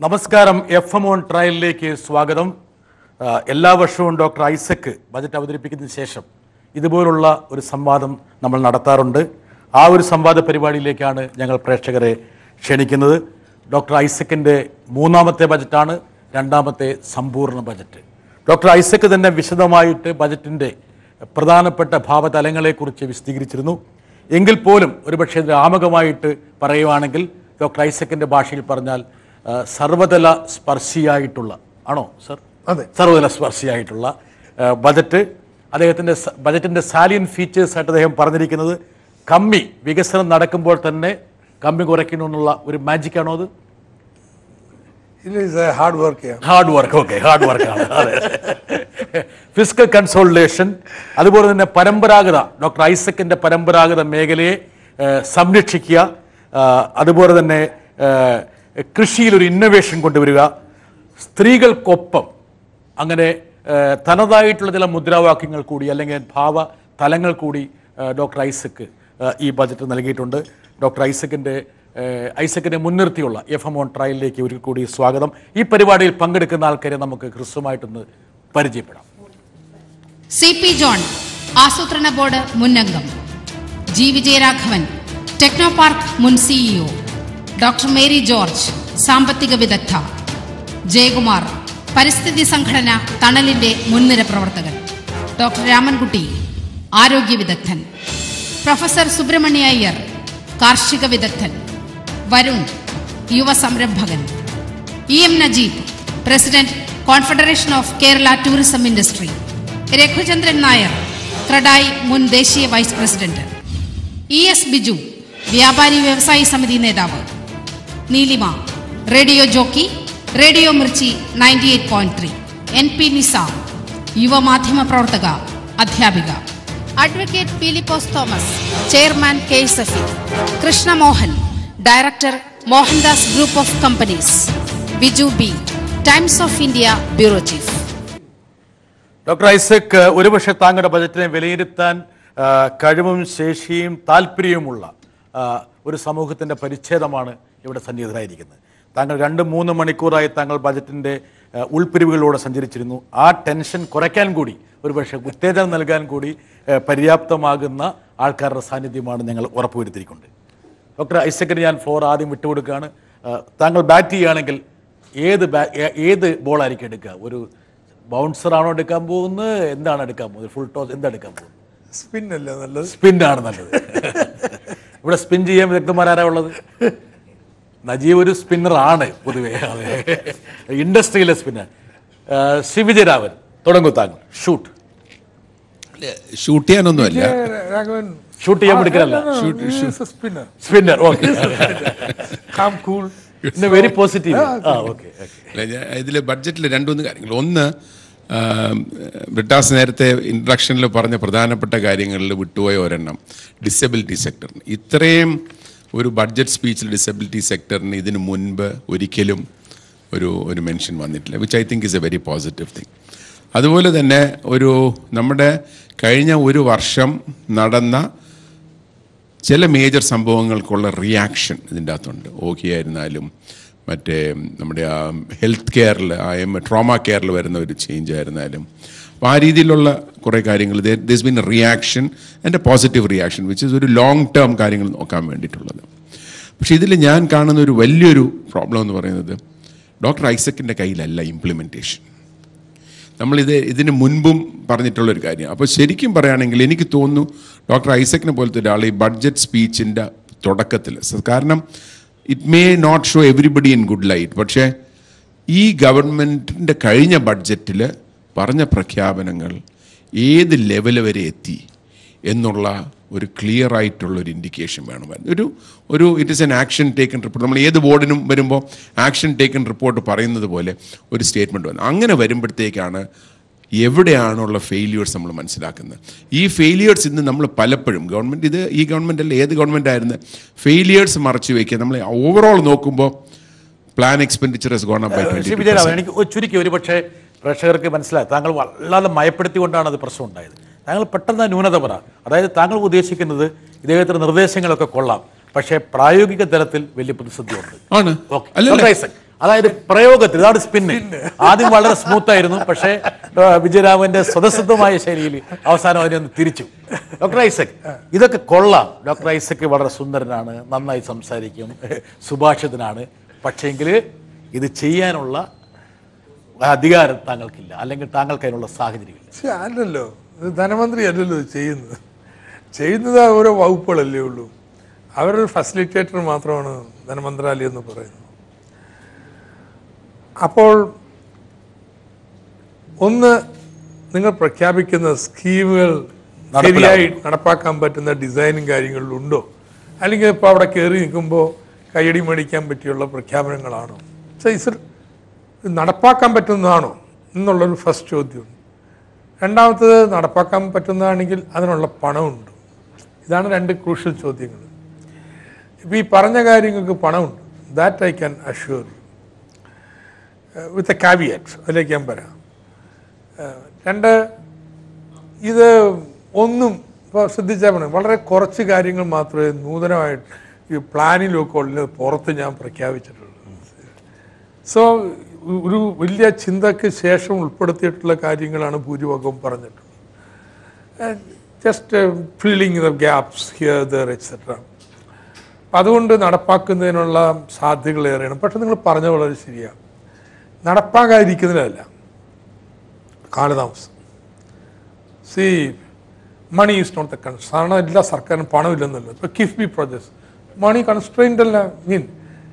നമസ്കാരം F M on ട്രയലിലേക്ക് സ്വാഗതം ആ, എല്ലാ വർഷവും ഡോക്ടർ ഐസക്ക് ബജറ്റ് അവതരിപ്പിക്കുന്നതിന് ശേഷം ഇതുപോലുള്ള ഒരു സംവാദം നമ്മൾ നടത്താറുണ്ട് ആ ഒരു സംവാദ പരിപാടിയിലേക്കാണ് ഞങ്ങൾ പ്രേക്ഷകരെ ക്ഷണിക്കുന്നത് ഡോക്ടർ ഐസക്കിൻ്റെ മൂന്നാമത്തെ ബജറ്റാണ് രണ്ടാമത്തെ സമ്പൂർണ്ണ ബജറ്റ് ഡോക്ടർ ഐസക്ക് തന്നെ വിശദമായിട്ട് ബജറ്റിൻ്റെ പ്രധാനപ്പെട്ട ഭാവതലങ്ങളെക്കുറിച്ച് വിശദീകരിച്ചിരുന്നു എങ്കിൽ പോലും ഒരുപക്ഷെ ഇത് ആമുഖമായിട്ട് പറയുവാണെങ്കിൽ ഡോക്ടർ ഐസക്കിൻ്റെ ഭാഷയിൽ പറഞ്ഞാൽ ആ, സർവതല സ്പർശിയായിട്ടുള്ള ആണോ സർ അതെ. സർവതല സ്പർശിയായിട്ടുള്ള ആ, ബജറ്റ് അദ്ദേഹത്തിൻ്റെ സ- ബജറ്റിൻ്റെ സാലിയൻ ഫീച്ചേഴ്സ് ആയിട്ട് അദ്ദേഹം പറഞ്ഞിരിക്കുന്നത് കമ്മി വികസനം നടക്കുമ്പോൾ തന്നെ കമ്മി കുറയ്ക്കുന്നു എന്നുള്ള ഒരു മാജിക് ആണോ അത് It is a hard work here. Hard work okay hard വർക്കാണ് അതെ ഫിസിക്കൽ കൺസോളിഡേഷൻ അതുപോലെ തന്നെ പരമ്പരാഗത ഡോക്ടർ ഐസക്കിൻ്റെ പരമ്പരാഗത മേഖലയെ ആ, സംരക്ഷിക്കുക ആ, അതുപോലെ തന്നെ ആ, കൃഷിയിൽ ഒരു ഇന്നൊവേഷൻ കൊണ്ടുവരിക സ്ത്രീകൾക്കൊപ്പം അങ്ങനെ ആ, തനതായിട്ടുള്ള ചില മുദ്രാവാക്യങ്ങൾ കൂടി അല്ലെങ്കിൽ ഭാവ തലങ്ങൾ കൂടി ആ, ഡോക്ടർ ഐസക്ക് ആ, ഈ ബജറ്റ് നൽകിയിട്ടുണ്ട് ഡോക്ടർ ഐസക്കിൻ്റെ ഏഹ് ഐസക്കിനെ മുൻനിർത്തിയുള്ള എഫ് എം ഓൺ ട്രയലിലേക്ക് ഒരിക്കൽ കൂടി സ്വാഗതം ഈ പരിപാടിയിൽ പങ്കെടുക്കുന്ന ആൾക്കാരെ നമുക്ക് ഹ്രസ്വമായിട്ടൊന്ന് പരിചയപ്പെടാം സി പി ജോൺ ആസൂത്രണ ബോർഡ് മുന്നംഗം ജി വിജയരാഘവൻ ടെക്നോ പാർക്ക് മുൻ സിഇഒ ഡോക്ടർ മേരി ജോർജ് സാമ്പത്തിക വിദഗ്ധ ജയകുമാർ പരിസ്ഥിതി സംഘടന തണലിന്റെ മുൻനിര പ്രവർത്തകൻ ഡോക്ടർ രാമൻകുട്ടി ആരോഗ്യ വിദഗ്ധൻ പ്രൊഫസർ സുബ്രഹ്മണ്യ അയ്യർ കാർഷിക വിദഗ്ധൻ വരുൺ യുവ സംരംഭകൻ E M Najeeb president confederation of Kerala tourism industry Raghuchandran Nair Credai മുൻ ദേശീയ vice president E S Biju വ്യാപാരി വ്യവസായി സമിതി നേതാവ് Neelima radio jockey radio Mirchi ninety eight point three N P Nisa യുവമാധ്യമ പ്രവർത്തക അധ്യാപിക advocate Peelipose Thomas chairman K S F Krishnamohan director Mohandas group of companies Biju B Times of India bureau chief doctor Isaac ഒരുപക്ഷെ താങ്കളുടെ ബജറ്റിനെ വിലയിരുത്താൻ ആ, കഴിവും ശേഷിയും താല്പര്യവുമുള്ള ആ, ഒരു സമൂഹത്തിൻ്റെ പരിച്ഛേദമാണ് ഇവിടെ സന്നിഹിതരായിരിക്കുന്നത് താങ്കൾ രണ്ട് മൂന്ന് മണിക്കൂറായി താങ്കൾ ബജറ്റിൻ്റെ ആ, ഉൾപ്പിരിവുകളിലൂടെ സഞ്ചരിച്ചിരുന്നു ആ ടെൻഷൻ കുറയ്ക്കാൻ കൂടി ഒരുപക്ഷെ ഉത്തേജനം നൽകാൻ കൂടി ആ, പര്യാപ്തമാകുന്ന ആൾക്കാരുടെ സാന്നിധ്യമാണ് ഞങ്ങൾ ഉറപ്പുവരുത്തിയിരിക്കുന്നത് ഡോക്ടർ ഐസക്കിന് ഞാൻ ഫ്ലോർ ആദ്യം വിട്ടുകൊടുക്കുകയാണ് ആ, താങ്കൾ ബാറ്റ് ചെയ്യുകയാണെങ്കിൽ ഏത് ബാ- ഏ- ഏത് ബോളായിരിക്കും എടുക്കുക ഒരു ബൗൺസർ ആണോ എടുക്കാൻ പോകുന്നത് എന്താണ് എടുക്കാൻ പോകുന്നത് ഫുൾ ടോസ് എന്താ എടുക്കാൻ പോകുന്നത് Spin അല്ലേ നല്ലത് സ്പിന്നാണ് നല്ലത് ഇവിടെ സ്പിൻ ചെയ്യാൻ വിദഗ്ധന്മാരാരാ ഉള്ളത് നജീബ് ഒരു സ്പിന്നർ ആണ് പൊതുവേ അതെ ഇൻഡസ്ട്രിയിലെ സ്പിന്നർ ശിവജരാവൻ തുടങ്ങൂ താങ്കൾ ഷൂട്ട് ഷൂട്ട് ചെയ്യാനൊന്നുമല്ല രാഘവൻ ഷൂട്ട് ചെയ്യാൻ പിടിക്കലല്ല spinner spinner okay calm cool ഇന്ന് വെരി പോസിറ്റീവ് ആ ഓക്കെ ഓക്കെ ഇതിൽ ബഡ്ജറ്റിൽ രണ്ടുമൂന്ന് കാര്യങ്ങൾ ഒന്ന് ആ, ബ്രിട്ടാസ് നേരത്തെ ഇൻട്രക്ഷനിൽ പറഞ്ഞ പ്രധാനപ്പെട്ട കാര്യങ്ങളിൽ വിട്ടുപോയ ഒരെണ്ണം ഡിസബിലിറ്റി സെക്ടറിന് ഇത്രയും ഒരു ബഡ്ജറ്റ് സ്പീച്ചിൽ ഡിസബിലിറ്റി സെക്ടറിന് ഇതിന് മുൻപ് ഒരിക്കലും ഒരു ഒരു മെൻഷൻ വന്നിട്ടില്ല which I think is a very positive thing അതുപോലെ തന്നെ ഒരു നമ്മുടെ കഴിഞ്ഞ ഒരു വർഷം നടന്ന ചില മേജർ സംഭവങ്ങൾക്കുള്ള റിയാക്ഷൻ ഇതിൻ്റെ അകത്തുണ്ട് ഓഹി ആയിരുന്നാലും മറ്റേ നമ്മുടെ ആ ഹെൽത്ത് കെയറിൽ ആ എം ട്രോമ കെയറിൽ വരുന്ന ഒരു ചേഞ്ച് ആയിരുന്നാലും അപ്പോൾ ആ രീതിയിലുള്ള കുറേ കാര്യങ്ങൾ this been reaction and a positive reaction which is ഒരു ലോങ് ടേം കാര്യങ്ങൾ നോക്കാൻ വേണ്ടിയിട്ടുള്ളത് പക്ഷേ ഇതിൽ ഞാൻ കാണുന്ന ഒരു വലിയൊരു പ്രോബ്ലം എന്ന് പറയുന്നത് ഡോക്ടർ ഐസക്കിൻ്റെ കയ്യിലല്ല ഇംപ്ലിമെൻറ്റേഷൻ നമ്മളിത് ഇതിന് മുൻപും പറഞ്ഞിട്ടുള്ളൊരു കാര്യം അപ്പോൾ ശരിക്കും പറയുകയാണെങ്കിൽ എനിക്ക് തോന്നുന്നു ഡോക്ടർ ഐസക്കിനെ പോലത്തെ ഒരാൾ ഈ ബഡ്ജറ്റ് സ്പീച്ചിൻ്റെ തുടക്കത്തിൽ സ- കാരണം it may not show everybody in good light പക്ഷേ ഈ ഗവൺമെൻറ്റിൻ്റെ കഴിഞ്ഞ ബഡ്ജറ്റിൽ പറഞ്ഞ പ്രഖ്യാപനങ്ങൾ ഏത് ലെവൽ വരെ എത്തി എന്നുള്ള ഒരു ക്ലിയർ ആയിട്ടുള്ള ഒരു ഇൻഡിക്കേഷൻ വേണമായിരുന്നു ഒരു ഒരു it is an action taken report നമ്മൾ ഏത് ബോർഡിനും വരുമ്പോൾ ആക്ഷൻ ടേക്കൺ റിപ്പോർട്ട് പറയുന്നത് പോലെ ഒരു സ്റ്റേറ്റ്മെൻറ്റ് വന്നു അങ്ങനെ വരുമ്പോഴത്തേക്കാണ് എവിടെയാണുള്ള ഫെയിലിയേഴ്സ് നമ്മൾ മനസ്സിലാക്കുന്നത് ഈ ഫെയിലിയേഴ്സ് ഇന്ന് നമ്മൾ പലപ്പോഴും ഗവൺമെൻറ് ഇത് ഈ ഗവൺമെൻറ് അല്ല ഏത് ഗവൺമെൻറ് ആയിരുന്നു ഫെയിലിയേഴ്സ് മറച്ചു വയ്ക്കുക നമ്മൾ ഓവറോൾ നോക്കുമ്പോൾ plan expenditure has gone up by Shri 22%. Vijayaraman എനിക്ക് ഒരു ചുരുക്കി ഒരു പക്ഷേ പ്രേക്ഷകർക്ക് മനസ്സിലായി താങ്കൾ വല്ലാതെ മയപ്പെടുത്തിക്കൊണ്ടാണ് അത് പ്രശ്നം ഉണ്ടായത് താങ്കൾ പെട്ടെന്ന് ന്യൂനത പറ അതായത് താങ്കൾ ഉദ്ദേശിക്കുന്നത് ഇദ്ദേഹത്തിന്റെ നിർദ്ദേശങ്ങളൊക്കെ കൊള്ളാം പക്ഷേ പ്രായോഗിക തലത്തിൽ വലിയ പ്രതിസന്ധിയുണ്ട് ആണ് ഓക്കെ അല്ലല്ല. ഡോക്ടർ ഐസക് അതായത് പ്രയോഗത്തിൽ ഇതാണ് സ്പിന്ന് ആദ്യം വളരെ സ്മൂത്ത് ആയിരുന്നു പക്ഷേ ആ, വിജയരാമന്റെ സ്വതസിദ്ധമായ ശൈലിയിൽ അവസാനം അതിനെ ഒന്ന് തിരിച്ചു ഡോക്ടർ ഐസക് ഇതൊക്കെ കൊള്ളാം ഡോക്ടർ ഐസക് വളരെ സുന്ദരനാണ് നന്നായി സംസാരിക്കും സുഭാഷിതനാണ് പക്ഷേങ്കിൽ ഇത് ചെയ്യാനുള്ള അധികാരം താങ്കൾക്കില്ല അല്ലെങ്കിൽ താങ്കൾക്ക് അതിനുള്ള സാഹചര്യമില്ല പക്ഷെ അല്ലല്ലോ ഇത് ധനമന്ത്രി അല്ലല്ലോ ഇത് ചെയ്യുന്നത് ചെയ്യുന്നത് ഓരോ വകുപ്പുകളല്ലേ ഉള്ളൂ അവരൊരു ഫെസിലിറ്റേറ്റർ മാത്രമാണ് ധനമന്ത്രാലയം എന്ന് പറയുന്നത് അപ്പോൾ ഒന്ന് നിങ്ങൾ പ്രഖ്യാപിക്കുന്ന സ്കീമുകൾ ശരിയായി നടപ്പാക്കാൻ പറ്റുന്ന ഡിസൈനും കാര്യങ്ങളിലും ഉണ്ടോ അല്ലെങ്കിൽ ഇപ്പോൾ അവിടെ കയറി നിൽക്കുമ്പോൾ കൈയടി മേടിക്കാൻ പറ്റിയുള്ള പ്രഖ്യാപനങ്ങളാണോ പക്ഷേ ഇത് നടപ്പാക്കാൻ പറ്റുന്നതാണോ എന്നുള്ളൊരു ഫസ്റ്റ് ചോദ്യം രണ്ടാമത്തത് നടപ്പാക്കാൻ പറ്റുന്നതാണെങ്കിൽ അതിനുള്ള പണമുണ്ട് ഇതാണ് രണ്ട് ക്രൂഷ്യൽ ചോദ്യങ്ങൾ ഇപ്പോൾ ഈ പറഞ്ഞ കാര്യങ്ങൾക്ക് പണമുണ്ട് that I can assure you with a caveat അതിലേക്ക് ഞാൻ വരാം ഏഹ് രണ്ട് ഇത് ഒന്നും ഇപ്പോൾ ശ്രദ്ധിച്ചാൽ മതി വളരെ കുറച്ച് കാര്യങ്ങൾ മാത്രമേ നൂതനമായിട്ട് ഈ പ്ലാനിലൊക്കെ ഉള്ളത് പുറത്ത് ഞാൻ പ്രഖ്യാപിച്ചിട്ടുള്ളൂ സോ ഒരു വലിയ ചിന്തയ്ക്ക് ശേഷം ഉൾപ്പെടുത്തിയിട്ടുള്ള കാര്യങ്ങളാണ് ഭൂരിഭാഗവും പറഞ്ഞിട്ടുള്ളത് just filling the gaps here there etcetera അതുകൊണ്ട് നടപ്പാക്കുന്നതിനുള്ള സാധ്യതകളേറെയാണ് പക്ഷെ നിങ്ങൾ പറഞ്ഞ വളരെ ശരിയാണ് നടപ്പാകാതിരിക്കുന്നതിലല്ല കാലതാമസം see money is not the കൺസ് കാരണം എല്ലാ സർക്കാരിനും പണമില്ലെന്നല്ല ഇപ്പൊ കിഫ്ബി പ്രോജക്ട്സ് മണി കൺസ്ട്രെയിൻ്റ് അല്ല മീൻ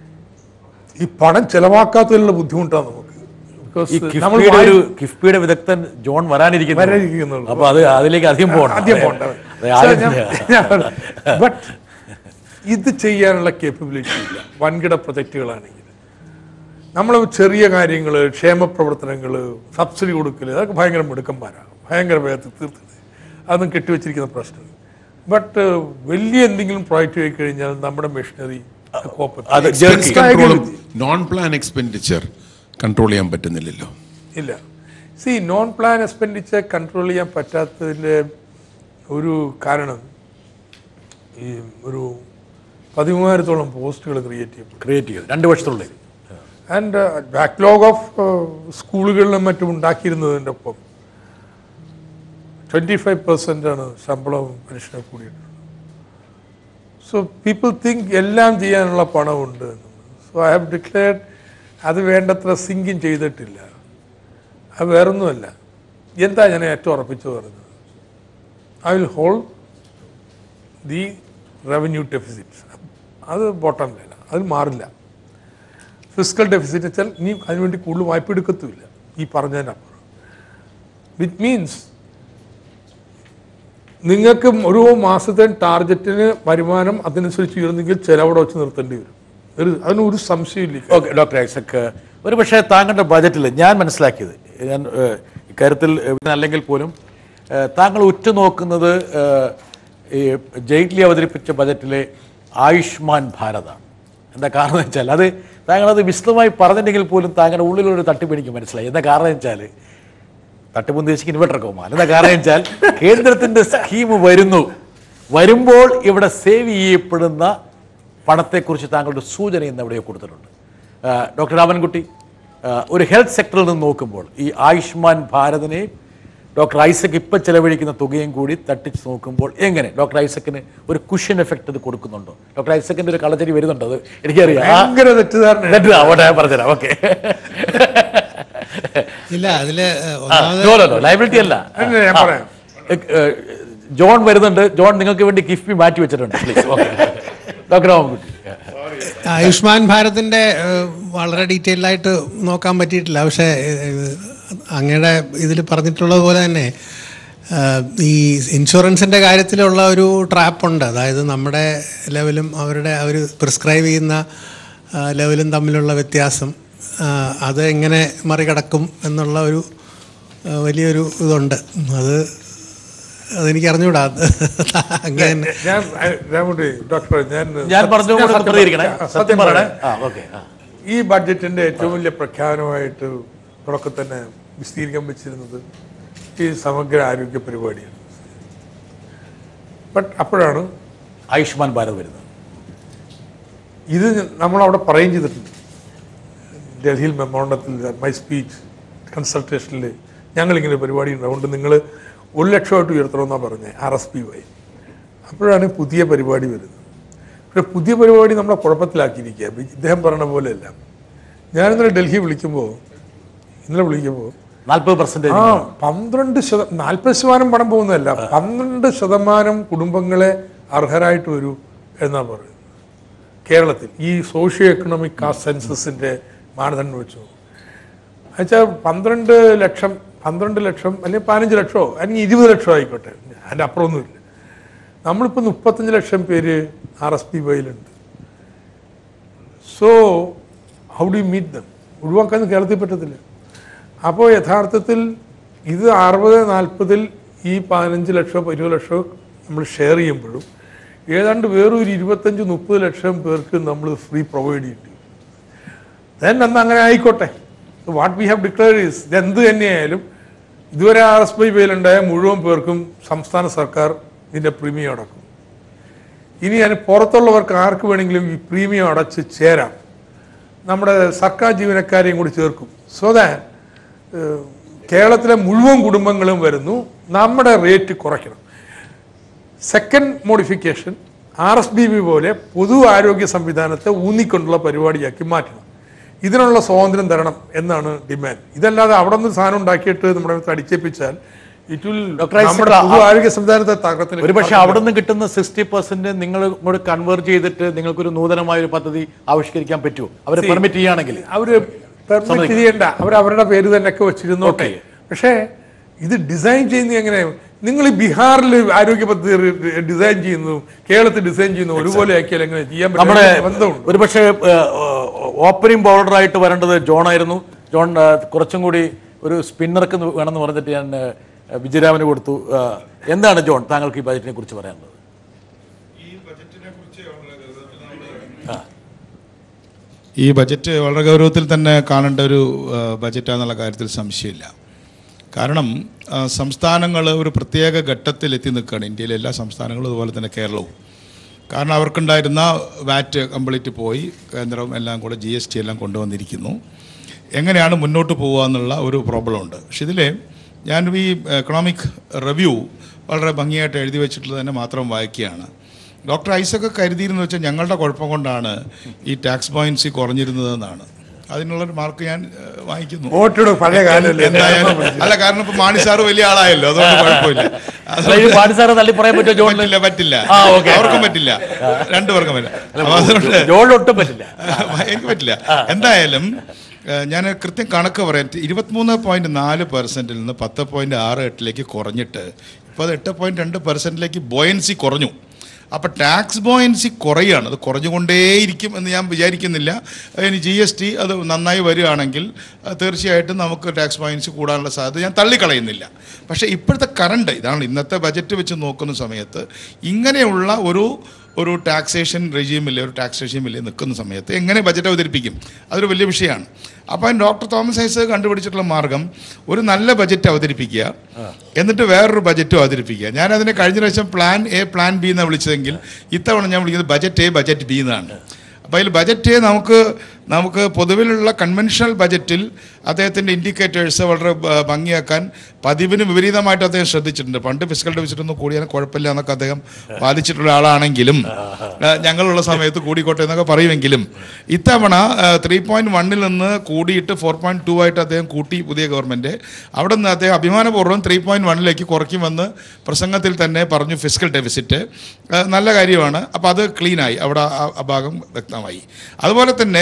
ഈ പണം ചെലവാക്കാത്തതിലുള്ള ബുദ്ധിമുട്ടാണ് നമുക്ക് ഈ ബിക്കോസ് നമ്മൾ കിഫ്ബിയുടെ ഒരു കിഫ്ബിയുടെ വിദഗ്ധൻ ജോൺ വരാനിരിക്കുന്നു വരാനിരിക്കുന്നുള്ളൂ. അപ്പൊ അത് അതിലേക്ക് അധികം പോകണം ആദ്യം പോണ്ട അതെ, ആദ്യം- ബട്ട് ഇത് ചെയ്യാനുള്ള കേപ്പബിലിറ്റി ഇല്ല വൻകിട പ്രൊജക്റ്റുകളാണെങ്കിൽ നമ്മൾ ചെറിയ കാര്യങ്ങൾ ക്ഷേമ പ്രവർത്തനങ്ങൾ സബ്സിഡി കൊടുക്കൽ അതൊക്കെ ഭയങ്കര മിടുക്കന്മാരാണ് ഭയങ്കര വേഗത്തിൽ തീർത്തത് അതൊന്നും കെട്ടിവെച്ചിരിക്കുന്ന പ്രശ്നം ബട്ട് വലിയ എന്തെങ്കിലും പ്രോജക്റ്റ് ആയി കഴിഞ്ഞാൽ നമ്മുടെ മെഷീനറി അത് എക്സ്പെൻസ് jerky. കൺട്രോളും നോൺ പ്ലാൻ എക്സ്പെൻഡിച്ചർ കൺട്രോൾ ചെയ്യാൻ പറ്റുന്നില്ലല്ലോ ഇല്ല see non plan expenditure control ചെയ്യാൻ പറ്റാത്തതിൻ്റെ ഒരു കാരണം ഈ ഒരു പതിമൂവായിരത്തോളം പോസ്റ്റുകൾ ക്രിയേറ്റ് ചെയ്യും ക്രിയേറ്റ് ചെയ്ത് രണ്ട് വർഷത്തിനുള്ളിൽ ആൻഡ് ബാക്ക്ലോഗ് ഓഫ് സ്കൂളുകളിലും മറ്റും ഉണ്ടാക്കിയിരുന്നതിൻ്റെ ഒപ്പം ട്വൻറ്റി ഫൈവ് പെർസെൻ്റ് ആണ് ശമ്പളവും പെൻഷനും കൂടിയിട്ടുള്ളത് സോ പീപ്പിൾ തിങ്ക് എല്ലാം ചെയ്യാനുള്ള പണമുണ്ട് സോ ഐ ഹാവ് ഡിക്ലെയർഡ് അത് വേണ്ടത്ര സിങ്കും ചെയ്തിട്ടില്ല അത് വേറൊന്നുമല്ല എന്താ ഞാൻ ഏറ്റവും ഉറപ്പിച്ചു പറഞ്ഞത് I will hold the revenue deficit അത് ബോട്ടം ലൈന അത് മാറില്ല ഫിസിക്കൽ ഡെഫിസിറ്റ് വെച്ചാൽ ഇനി അതിനുവേണ്ടി കൂടുതൽ വായ്പ എടുക്കത്തുമില്ല ഈ പറഞ്ഞതിനപ്പുറം വിറ്റ് മീൻസ് നിങ്ങൾക്ക് ഒരു മാസത്തെ ടാർഗറ്റിന് വരുമാനം അതനുസരിച്ച് ഉയർന്നെങ്കിൽ ചിലവിടെ വെച്ച് നിർത്തേണ്ടി വരും ഒരു അതിന് ഒരു സംശയമില്ല ഓക്കെ ഡോക്ടർ ഐസക് ഒരു പക്ഷേ താങ്കളുടെ ബജറ്റിൽ ഞാൻ മനസ്സിലാക്കിയത് ഞാൻ ഏഹ്, ഇക്കാര്യത്തിൽ ഏഹ്, അല്ലെങ്കിൽ പോലും ഏഹ്, താങ്കൾ ഉറ്റുനോക്കുന്നത് ഏഹ്, ഈ ജെയ്റ്റ്ലി അവതരിപ്പിച്ച ബജറ്റിലെ ആയുഷ്മാൻ ഭാരതാണ് എന്താ കാരണം വെച്ചാൽ അത് താങ്കളത് വിശദമായി പറഞ്ഞിട്ടുണ്ടെങ്കിൽ പോലും താങ്കളുടെ ഉള്ളിലൊരു തട്ടിപ്പ് എനിക്ക് മനസ്സിലായി എന്താ കാരണം വെച്ചാൽ തട്ടിപ്പ് ഉദ്ദേശിക്കുന്ന ഇൻവെർട്ടർ കോമാൽ എന്താ കാരണം വെച്ചാൽ കേന്ദ്രത്തിന്റെ സ്കീം വരുന്നു വരുമ്പോൾ ഇവിടെ സേവ് ചെയ്യപ്പെടുന്ന പണത്തെക്കുറിച്ച് താങ്കളുടെ സൂചന ഇന്ന് എവിടെയോ കൊടുത്തിട്ടുണ്ട് ആ, ഡോക്ടർ രാമൻകുട്ടി ആ, ഒരു ഹെൽത്ത് സെക്ടറിൽ നിന്ന് നോക്കുമ്പോൾ ഈ ആയുഷ്മാൻ ഭാരതിനെ ഡോക്ടർ ഐസക് ഇപ്പം ചെലവഴിക്കുന്ന തുകയും കൂടി തട്ടിച്ച് നോക്കുമ്പോൾ എങ്ങനെ ഡോക്ടർ ഐസക്കിന് ഒരു കുഷൻ എഫക്റ്റ് ഇത് കൊടുക്കുന്നുണ്ടോ ഡോക്ടർ ഐസക്കിന്റെ ഒരു കളച്ചരി വരുന്നുണ്ടോ അത് എനിക്കറിയാം ആ, ഭയങ്കര തെറ്റിദ്ധാരണ എന്നിട്ട് അവിടെ ഞാൻ പറഞ്ഞുതരാം ഓക്കെ ഇല്ല അതില് ഏഹ്, ഒന്നാമത് ലൈബിലിറ്റി അല്ല അല്ല, ഞാൻ ആ. പറയാം. എ- ഏ, ജോൺ വരുന്നുണ്ട് ജോൺ നിങ്ങൾക്ക് വേണ്ടി കിഫ്ബി മാറ്റി വെച്ചിട്ടുണ്ട് please okay doctor Ramankutty Ayushman ഭാരതിന്റെ ഏഹ്, വളരെ ഡീറ്റെയിൽ ആയിട്ട് നോക്കാൻ പറ്റിയിട്ടില്ല പക്ഷേ ഏഹ്, അങ്ങയുടെ ഇതിൽ പറഞ്ഞിട്ടുള്ളത് പോലെ തന്നെ ഏഹ്, ഈ ഇൻഷുറൻസിന്റെ കാര്യത്തിലുള്ള ഒരു ട്രാപ്പ് ഉണ്ട് അതായത് നമ്മുടെ ലെവലും അവരുടെ അവർ പ്രിസ്ക്രൈബ് ചെയ്യുന്ന ഏഹ്, ലെവലും തമ്മിലുള്ള വ്യത്യാസം ഏഹ്, അത് എങ്ങനെ മറികടക്കും എന്നുള്ള ഒരു ഏഹ്, വലിയൊരു ഇതുണ്ട് അത് അതെനിക്ക് അറിഞ്ഞൂടാ അങ്ങനെ ഞാൻ രാമുട്ടി ഡോക്ടർ ഞാൻ ഞാൻ പറഞ്ഞുകൊണ്ട് സത്യം പ്രതികരിക്കണേ പറയാം. സത്യം പറയണേ ആ ഓക്കെ ഈ ബഡ്ജറ്റിന്റെ ഏറ്റവും വലിയ പ്രഖ്യാപനമായിട്ട് തുടക്കം തന്നെ വിശദീകരിക്കാൻ വെച്ചിരുന്നത് ഈ സമഗ്ര ആരോഗ്യ പരിപാടിയാണ് ബട്ട് അപ്പോഴാണ് ആയുഷ്മാൻ ഭാരത് വരുന്നത് ഇത് നമ്മൾ അവിടെ പറയുകയും ചെയ്തിട്ടുണ്ട് ഡൽഹിയിൽ മെമ്മോണ്ടത്തിൽ മൈ സ്പീച്ച് കൺസൾട്ടേഷനിൽ ഞങ്ങളിങ്ങനെ ഒരു പരിപാടി ഉണ്ട് അതുകൊണ്ട് നിങ്ങൾ ഒരു ലക്ഷമായിട്ട് ഉയർത്തണമെന്നാണ് പറഞ്ഞത് ആർ എസ് പി വൈ അപ്പോഴാണ് പുതിയ പരിപാടി വരുന്നത് പക്ഷേ പുതിയ പരിപാടി നമ്മളെ കുഴപ്പത്തിലാക്കിയിരിക്കുക ഇദ്ദേഹം പറഞ്ഞ പോലെയല്ല ഞാനിന്നലെ ഡൽഹി വിളിക്കുമ്പോൾ ഇന്നലെ വിളിക്കുമ്പോൾ നാൽപ്പത് പെർസെൻറ്റേജ് ആ പന്ത്രണ്ട് ശത നാൽപ്പത് ശതമാനം പണം പോകുന്നതല്ല പന്ത്രണ്ട് ശതമാനം കുടുംബങ്ങളെ അർഹരായിട്ട് വരൂ എന്നാ പറയുന്നത് കേരളത്തിൽ ഈ സോഷ്യോ എക്കണോമിക് കാസ്റ്റ് സെൻസസിന്റെ മാനദണ്ഡം വെച്ചു എന്നുവെച്ചാൽ പന്ത്രണ്ട് ലക്ഷം പന്ത്രണ്ട് ലക്ഷം അല്ലെങ്കിൽ പതിനഞ്ച് ലക്ഷമോ അല്ലെങ്കിൽ ഇരുപത് ലക്ഷമോ ആയിക്കോട്ടെ അതിൻ്റെ അപ്പുറമൊന്നുമില്ല നമ്മളിപ്പോൾ മുപ്പത്തഞ്ച് ലക്ഷം പേര് ആർ എസ് പി വൈയിലുണ്ട് so how do meet them ഒഴിവാക്കാൻ കേരളത്തിൽ പറ്റത്തില്ല അപ്പോൾ യഥാർത്ഥത്തിൽ ഇത് അറുപത് നാൽപ്പതിൽ ഈ പതിനഞ്ച് ലക്ഷമോ ഇരുപത് ലക്ഷമോ നമ്മൾ ഷെയർ ചെയ്യുമ്പോഴും ഏതാണ്ട് വേറൊരു ഇരുപത്തഞ്ച് മുപ്പത് ലക്ഷം പേർക്ക് നമ്മൾ ഫ്രീ പ്രൊവൈഡ് ചെയ്യേണ്ടി ദെൻ അന്ന് അങ്ങനെ ആയിക്കോട്ടെ what we have declare is ഇത് എന്ത് തന്നെയായാലും ഇതുവരെ ആർ എസ് ബൈ ബിയിലുണ്ടായ മുഴുവൻ പേർക്കും സംസ്ഥാന സർക്കാർ ഇതിൻ്റെ പ്രീമിയം അടക്കും ഇനി അതിന് പുറത്തുള്ളവർക്ക് ആർക്ക് വേണമെങ്കിലും ഈ പ്രീമിയം അടച്ച് ചേരാം നമ്മുടെ സർക്കാർ ജീവനക്കാരെയും കൂടി ചേർക്കും സോ ദാറ്റ് കേരളത്തിലെ മുഴുവൻ കുടുംബങ്ങളും വരുന്നു നമ്മുടെ റേറ്റ് കുറയ്ക്കണം second modification R S B B പോലെ പൊതു ആരോഗ്യ സംവിധാനത്തെ ഊന്നിക്കൊണ്ടുള്ള പരിപാടിയാക്കി മാറ്റണം ഇതിനുള്ള സ്വാതന്ത്ര്യം തരണം എന്നാണ് ഡിമാൻഡ് ഇതല്ലാതെ അവിടെ നിന്ന് സാധനം ഉണ്ടാക്കിയിട്ട് നമ്മുടെ അടുത്ത് അടിച്ചേപ്പിച്ചാൽ ഇറ്റ് വിൽ ഡോക്ടർ ഐസക് നമ്മുടെ ആ- പൊതു ആരോഗ്യ സംവിധാനത്തെ തകർത്തിന് ഒരു പക്ഷേ അവിടെ നിന്ന് കിട്ടുന്ന സിക്സ്റ്റി പെർസെന്റ് നിങ്ങൾ ഇങ്ങോട്ട് കൺവേർട്ട് ചെയ്തിട്ട് നിങ്ങൾക്കൊരു നൂതനമായ ഒരു പദ്ധതി ആവിഷ്കരിക്കാൻ പറ്റുമോ അവർ പെർമിറ്റ് ചെയ്യുകയാണെങ്കിൽ അവര് പെർമിറ്റ് ചെയ്യണ്ട അവർ അവരുടെ പേര് തന്നെയൊക്കെ വെച്ചിരുന്നോട്ടെ പക്ഷേ ഇത് ഡിസൈൻ ചെയ്യുന്നത് എങ്ങനെ നിങ്ങൾ ഈ ബീഹാറിൽ ആരോഗ്യ പദ്ധതി ഡിസൈൻ ചെയ്യുന്നു കേരളത്തിൽ ഡിസൈൻ ചെയ്യുന്നു ഒരുപോലെ ആക്കിയാൽ എങ്ങനെ ചെയ്യാൻ പറ്റും നമ്മുടെ അതിന് ബന്ധമുണ്ട് ഒരുപക്ഷെ ഓപ്പണിംഗ് ബൗളറായിട്ട് വരേണ്ടത് ജോൺ ആയിരുന്നു ജോൺ ആ, കുറച്ചും കൂടി ഒരു സ്പിന്നർക്ക് വേണമെന്ന് പറഞ്ഞിട്ട് ഞാൻ ആ, വിജയരാമന് കൊടുത്തു ആ, എന്താണ് ജോൺ താങ്കൾക്ക് ഈ ബജറ്റിനെ കുറിച്ച് പറയാനുള്ളത് ഈ ബജറ്റ് വളരെ ഗൗരവത്തിൽ തന്നെ കാണേണ്ട ഒരു ആ, ബജറ്റാന്നുള്ള കാര്യത്തിൽ സംശയമില്ല കാരണം സംസ്ഥാനങ്ങൾ ഒരു പ്രത്യേക ഘട്ടത്തിൽ എത്തി നിൽക്കുകയാണ് ഇന്ത്യയിലെ എല്ലാ സംസ്ഥാനങ്ങളും അതുപോലെ തന്നെ കേരളവും കാരണം അവർക്കുണ്ടായിരുന്ന വാറ്റ് കംപ്ലീറ്റ് പോയി കേന്ദ്രം എല്ലാം കൂടെ ജി എസ് ടി എല്ലാം കൊണ്ടുവന്നിരിക്കുന്നു എങ്ങനെയാണ് മുന്നോട്ട് പോകുക എന്നുള്ള ഒരു പ്രോബ്ലം ഉണ്ട് പക്ഷെ ഇതിൽ ഞാൻ ഈ എക്കണോമിക് റിവ്യൂ വളരെ ഭംഗിയായിട്ട് എഴുതി വെച്ചിട്ടുള്ളത് തന്നെ മാത്രം വായിക്കുകയാണ് ഡോക്ടർ ഐസൊക്കെ കരുതിയിരുന്നു വെച്ചാൽ ഞങ്ങളുടെ കുഴപ്പം കൊണ്ടാണ് ഈ ടാക്സ് പോയിന്റ്സി കുറഞ്ഞിരുന്നതെന്നാണ് അതിനുള്ളൊരു മാർക്ക് ഞാൻ ഏഹ്, വാങ്ങിക്കുന്നു വോട്ടിടും പഴയ കാലമല്ലേ എന്തായാലും അല്ല കാരണം ഇപ്പൊ മാണി സാറ് വലിയ ആളായല്ലോ അതുകൊണ്ട് കുഴപ്പമില്ല അല്ല, ഈ പാടി സാറെ തള്ളി പറയാൻ പറ്റുമോ ജോൺ പറ്റില്ല പറ്റില്ല ആ, okay. അവർക്കും പറ്റില്ല രണ്ടുപേർക്കും പറ്റില്ല അപ്പൊ അതുകൊണ്ട് ജോൺ ഒട്ടും പറ്റില്ല എനിക്ക് പറ്റില്ല എന്തായാലും ഏഹ്, ഞാൻ കൃത്യം കണക്ക് പറയാം ഇരുപത്തിമൂന്ന് പോയിന്റ് നാല് പെർസെന്റിൽ നിന്ന് പത്ത് പോയിന്റ് ആറ് എട്ടിലേക്ക് കുറഞ്ഞിട്ട് ഇപ്പോൾ അത് എട്ട് പോയിന്റ് രണ്ട് പെർസെന്റിലേക്ക് ബോയൻസി കുറഞ്ഞു അപ്പോൾ ടാക്സ് ബോയൻസി കുറയാണ് അത് കുറഞ്ഞുകൊണ്ടേയിരിക്കും എന്ന് ഞാൻ വിചാരിക്കുന്നില്ല ഇനി ജി എസ് ടി അത് നന്നായി വരികയാണെങ്കിൽ അത് തീർച്ചയായിട്ടും നമുക്ക് ടാക്സ് ബോയൻസി കൂടാനുള്ള സാധ്യത ഞാൻ തള്ളിക്കളയുന്നില്ല പക്ഷേ ഇപ്പോഴത്തെ കറണ്ട് ഇതാണ് ഇന്നത്തെ ബജറ്റ് വെച്ച് നോക്കുന്ന സമയത്ത് ഇങ്ങനെയുള്ള ഒരു ഒരു ടാക്സേഷൻ റെജീമിൽ ഒരു ടാക്സ് റെജീമിൽ നിൽക്കുന്ന സമയത്ത് എങ്ങനെ ബജറ്റ് അവതരിപ്പിക്കും അതൊരു വലിയ വിഷയമാണ് അപ്പം ഡോക്ടർ തോമസ് ഐസ് കണ്ടുപിടിച്ചിട്ടുള്ള മാർഗം ഒരു നല്ല ബജറ്റ് അവതരിപ്പിക്കുക എന്നിട്ട് വേറൊരു ബജറ്റും അവതരിപ്പിക്കുക ഞാൻ അതിനെ കഴിഞ്ഞ പ്രാവശ്യം പ്ലാൻ എ പ്ലാൻ ബി എന്നാണ് വിളിച്ചതെങ്കിൽ ഇത്തവണ ഞാൻ വിളിക്കുന്നത് ബജറ്റ് എ ബജറ്റ് ബി എന്നാണ് അപ്പോൾ അതിൽ ബജറ്റ് നമുക്ക് നമുക്ക് പൊതുവിലുള്ള കൺവെൻഷണൽ ബജറ്റിൽ അദ്ദേഹത്തിൻ്റെ ഇൻഡിക്കേറ്റേഴ്സ് വളരെ ഭ- ഭംഗിയാക്കാൻ പതിവിന് വിപരീതമായിട്ട് അദ്ദേഹം ശ്രദ്ധിച്ചിട്ടുണ്ട് പണ്ട് ഫിസിക്കൽ ഡെഫിസിറ്റ് ഒന്നും കൂടിയാൽ കുഴപ്പമില്ല എന്നൊക്കെ അദ്ദേഹം വാദിച്ചിട്ടുള്ള ആളാണെങ്കിലും ആ, ഞങ്ങളുള്ള സമയത്ത് കൂടിക്കോട്ടെ എന്നൊക്കെ പറയുമെങ്കിലും ഇത്തവണ ത്രീ പോയിന്റ് വണ്ണിൽ നിന്ന് കൂടിയിട്ട് ഫോർ പോയിന്റ് ടു ആയിട്ട് അദ്ദേഹം കൂട്ടി പുതിയ ഗവൺമെൻറ് അവിടെ നിന്ന് അദ്ദേഹം അഭിമാനപൂർവ്വം ത്രീ പോയിന്റ് വണ്ണിലേക്ക് കുറയ്ക്കുമെന്ന് പ്രസംഗത്തിൽ തന്നെ പറഞ്ഞു ഫിസിക്കൽ ഡെഫിസിറ്റ് ആ, നല്ല കാര്യമാണ് അപ്പോൾ അത് ക്ലീനായി അവിടെ ആ- ആ ഭാഗം വ്യക്തമായി അതുപോലെ തന്നെ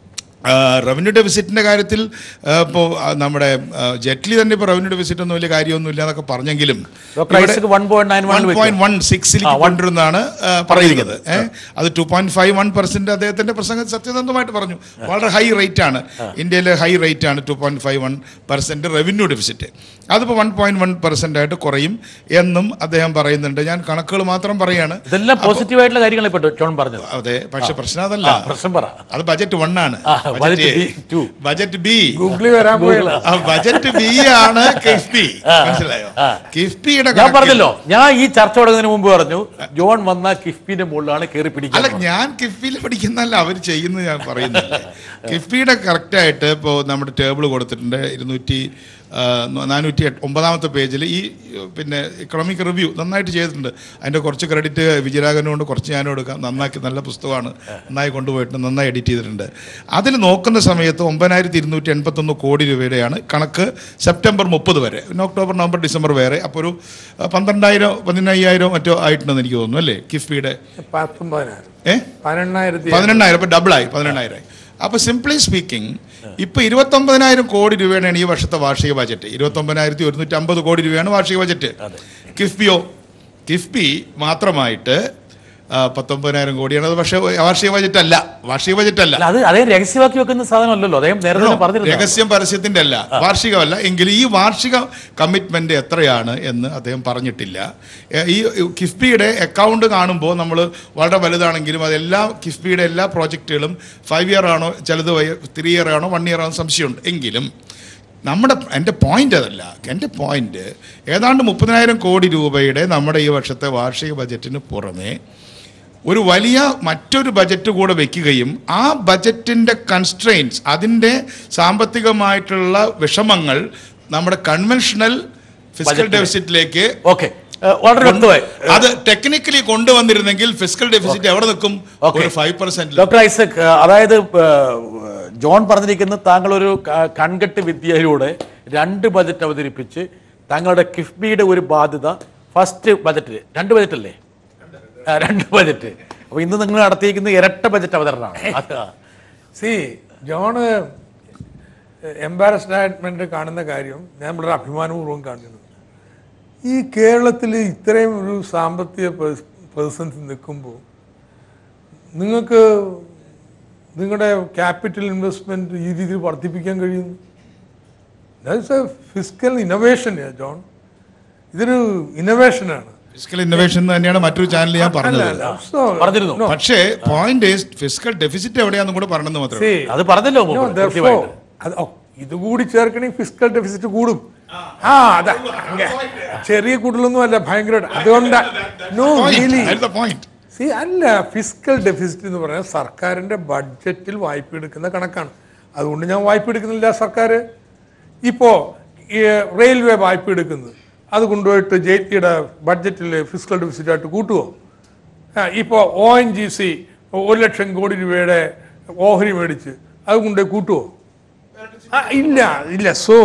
റവന്യൂ ഡെഫിസിറ്റിൻ്റെ കാര്യത്തിൽ ഇപ്പോൾ നമ്മുടെ ആ, ജെറ്റ്ലി തന്നെ ഇപ്പോൾ റവന്യൂ ഡെഫിസിറ്റ് ഒന്നും വലിയ കാര്യമൊന്നുമില്ല എന്നൊക്കെ പറഞ്ഞെങ്കിലും doctor Isaac one point nine one point one സിക്സിലേക്ക് കൊണ്ടുവരുന്നതാണ് ആ, പറയുന്നത് ഏ? അത് two point five one percent അദ്ദേഹത്തിന്റെ പ്രസംഗം സത്യസന്ധമായിട്ട് പറഞ്ഞു വളരെ ഹൈ റേറ്റ് ആണ് ഇന്ത്യയിലെ ഹൈ റേറ്റ് ആണ് two point five one percent revenue deficit അതിപ്പോൾ വൺ പോയിന്റ് വൺ പെർസെന്റ് ആയിട്ട് കുറയും എന്നും അദ്ദേഹം പറയുന്നുണ്ട് ഞാൻ കണക്കുകൾ മാത്രം പറയാണ് ഇതെല്ലാം പോസിറ്റീവായിട്ടുള്ള കാര്യങ്ങൾ ഇപ്പോൾ ജോൺ പറഞ്ഞത് അതെ പക്ഷെ പ്രശ്നം അതല്ല പ്രശ്നം പറ അത് ബജറ്റ് വൺ ആണ് budget B two. Budget B ഗൂഗിളിൽ വരാൻ പോയില്ല ബജറ്റ് ബി ആണ് കിഫ്ബി മനസ്സിലായോ കിഫ്ബിയുടെ ഞാൻ പറഞ്ഞല്ലോ ഞാൻ ഈ ചർച്ച തുടങ്ങുന്നതിന് മുമ്പ് പറഞ്ഞു ജോൺ വന്ന കിഫ്ബിന്റെ മുകളിലാണ് കയറി അല്ല പിടിക്കുന്നത് ഞാൻ കിഫ്ബിയിൽ പഠിക്കുന്നല്ല അവർ ചെയ്യുന്നത് ഞാൻ പറയുന്നില്ല കിഫ്ബിയുടെ കറക്റ്റായിട്ട് ഇപ്പോൾ നമ്മുടെ ടേബിൾ കൊടുത്തിട്ടുണ്ട് ഇരുന്നൂറ്റി ആ, നാനൂറ്റി എട്ട് ഒമ്പതാമത്തെ പേജിൽ ഈ പിന്നെ ഇക്കണോമിക് റിവ്യൂ നന്നായിട്ട് ചെയ്തിട്ടുണ്ട് അതിൻ്റെ കുറച്ച് ക്രെഡിറ്റ് വിജയരാഘവനുകൊണ്ട് കുറച്ച് ഞാനും എടുക്കാം നന്നാക്കി നല്ല പുസ്തകമാണ് നന്നായി കൊണ്ടുപോയിട്ടുണ്ട് നന്നായി എഡിറ്റ് ചെയ്തിട്ടുണ്ട് അതിൽ നോക്കുന്ന സമയത്ത് ഒമ്പതിനായിരത്തി ഇരുന്നൂറ്റി എൺപത്തൊന്ന് കോടി രൂപയുടെയാണ് കണക്ക് സെപ്റ്റംബർ മുപ്പത് വരെ പിന്നെ ഒക്ടോബർ നവംബർ ഡിസംബർ വേറെ അപ്പോൾ ഒരു ആ, പന്ത്രണ്ടായിരം പതിനയ്യായിരം മറ്റോ ആയിട്ടുണ്ടെന്ന് എനിക്ക് തോന്നുന്നു അല്ലേ കിഫ്ബിയുടെ പത്തൊമ്പതിനായിരം ഏഹ് പതിനെണ്ണായിരത്തി പതിനെണ്ണായിരം ഇപ്പൊ ഡബിളായി പതിനെണ്ണായിരം അപ്പൊ സിംപ്ലി സ്പീക്കിംഗ് ഇപ്പൊ ഇരുപത്തൊമ്പതിനായിരം കോടി രൂപയാണ് ഈ വർഷത്തെ വാർഷിക ബജറ്റ് ഇരുപത്തൊമ്പതിനായിരത്തി ഒരുന്നൂറ്റി അമ്പത് കോടി രൂപയാണ് വാർഷിക ബജറ്റ് കിഫ്ബിയോ കിഫ്ബി മാത്രമായിട്ട് ആ, പത്തൊമ്പതിനായിരം കോടിയാണ് അത് പക്ഷേ വാർഷിക ബജറ്റ് അല്ല വാർഷിക ബജറ്റ് അല്ല അല്ല അത് അദ്ദേഹം രഹസ്യമാക്കി വെക്കുന്ന സാധനമല്ലല്ലോ അദ്ദേഹം നേരത്തെ തന്നെ പറഞ്ഞിരുന്നു രഹസ്യം പരസ്യത്തിന്റെ അല്ല വാർഷികമല്ല എങ്കിലും ഈ വാർഷിക കമ്മിറ്റ്മെന്റ് എത്രയാണ് എന്ന് അദ്ദേഹം പറഞ്ഞിട്ടില്ല എ, ഈ കിഫ്ബിയുടെ അക്കൗണ്ട് കാണുമ്പോൾ നമ്മൾ വളരെ വലുതാണെങ്കിലും അതെല്ലാ കിഫ്ബിയുടെ എല്ലാ പ്രോജക്റ്റുകളും ഫൈവ് ഇയർ ആണോ ചിലത് ത്രീ ഇയർ ആണോ വൺ ഇയർ ആണോ സംശയമുണ്ട് എങ്കിലും നമ്മുടെ എൻ്റെ പോയിന്റ് അതല്ല എൻ്റെ പോയിന്റ് ഏതാണ്ട് മുപ്പതിനായിരം കോടി രൂപയുടെ നമ്മുടെ ഈ വർഷത്തെ വാർഷിക ബജറ്റിന് പുറമെ ഒരു വലിയ മറ്റൊരു ബജറ്റ് കൂടെ വെക്കുകയും ആ ബജറ്റിൻ്റെ കൺസ്ട്രെയിൻസ് അതിൻ്റെ സാമ്പത്തികമായിട്ടുള്ള വിഷമങ്ങൾ നമ്മുടെ കൺവെൻഷണൽ ഫിസിക്കൽ Budget ലെ. ഡെഫിസിറ്റിലേക്ക് ഓക്കെ വളരെ വ്യക്തമായി അത് ടെക്നിക്കലി കൊണ്ടുവന്നിരുന്നെങ്കിൽ ഫിസിക്കൽ ഡെഫിസിറ്റ് എവിടെ നിൽക്കും Okay. ഒരു ഫൈവ് പെർസെന്റ് ഡോക്ടർ ഐസക് ഏഹ്, അതായത് ഏഹ്, ജോൺ പറഞ്ഞിരിക്കുന്ന താങ്കൾ ഒരു ക- കൺകെട്ട് വിദ്യയിലൂടെ രണ്ട് ബജറ്റ് അവതരിപ്പിച്ച് താങ്കളുടെ കിഫ്ബിയുടെ ഒരു ബാധ്യത ഫസ്റ്റ് ബജറ്റ് രണ്ട് ബജറ്റ് അല്ലേ ആ, രണ്ട് ബജറ്റ് അപ്പൊ ഇന്ന് നിങ്ങൾ നടത്തിയിരിക്കുന്ന ഇരട്ട ബജറ്റ് അവതരണമാണ് അത് സി ജോണ് എംബാരസ്മെന്റ് കാണുന്ന കാര്യം ഞാൻ വളരെ അഭിമാനപൂർവ്വം കാണുന്നു ഈ കേരളത്തിൽ ഇത്രയും ഒരു സാമ്പത്തിക പ്രതിസ്- പ്രതിസന്ധി നിൽക്കുമ്പോൾ നിങ്ങൾക്ക് നിങ്ങളുടെ ക്യാപിറ്റൽ ഇൻവെസ്റ്റ്മെന്റ് ഈ രീതിയിൽ വർദ്ധിപ്പിക്കാൻ കഴിയുന്നു that's a fiscal innovation John ഇതൊരു ഇന്നോവേഷനാണ് ഫിസിക്കൽ ഇന്നോവേഷൻ തന്നെയാണ് മറ്റൊരു ചാനലിൽ ഞാൻ പറഞ്ഞത് പറഞ്ഞിരുന്നു. പക്ഷേ പോയിന്റ് ഫിസിക്കൽ ഡെഫിസിറ്റ് എവിടെയാണെന്നും കൂടെ പറഞ്ഞെന്ന് മാത്രമേ ഉള്ളൂ. അത് പറഞ്ഞല്ലോ No, മുമ്പ് therefore, കൃത്യമായിട്ട്. അത് ഓ ഇത് കൂടി ചേർക്കണമെങ്കിൽ ഫിസിക്കൽ ഡെഫിസിറ്റ് കൂടും ആ അതാ അങ്ങ- ചെറിയ കൂടുതലൊന്നും അല്ല ഭയങ്കര അതുകൊണ്ടാ no Point. Really That's the point. See അല്ല ഫിസിക്കൽ ഡെഫിസിറ്റ് എന്ന് പറഞ്ഞാൽ സർക്കാരിന്റെ ബഡ്ജറ്റിൽ വായ്പ എടുക്കുന്ന കണക്കാണ് അതുകൊണ്ട് ഞാൻ വായ്പ എടുക്കുന്നില്ല സർക്കാർ ഇപ്പോ ഈ റെയിൽവേ വായ്പ എടുക്കുന്നത് അത് കൊണ്ടുപോയിട്ട് ജെയ്റ്റിയുടെ ബഡ്ജറ്റിൽ ഫിസിക്കൽ ഡെഫിസിറ്റ് ആയിട്ട് കൂട്ടുമോ ആ, ഇപ്പോൾ ഒ എൻ ജി സി ഒരു ലക്ഷം കോടി രൂപയുടെ ഓഹരി മേടിച്ച് അത് കൊണ്ടുപോയി കൂട്ടുമോ ആ, ഇല്ല ഇല്ല സോ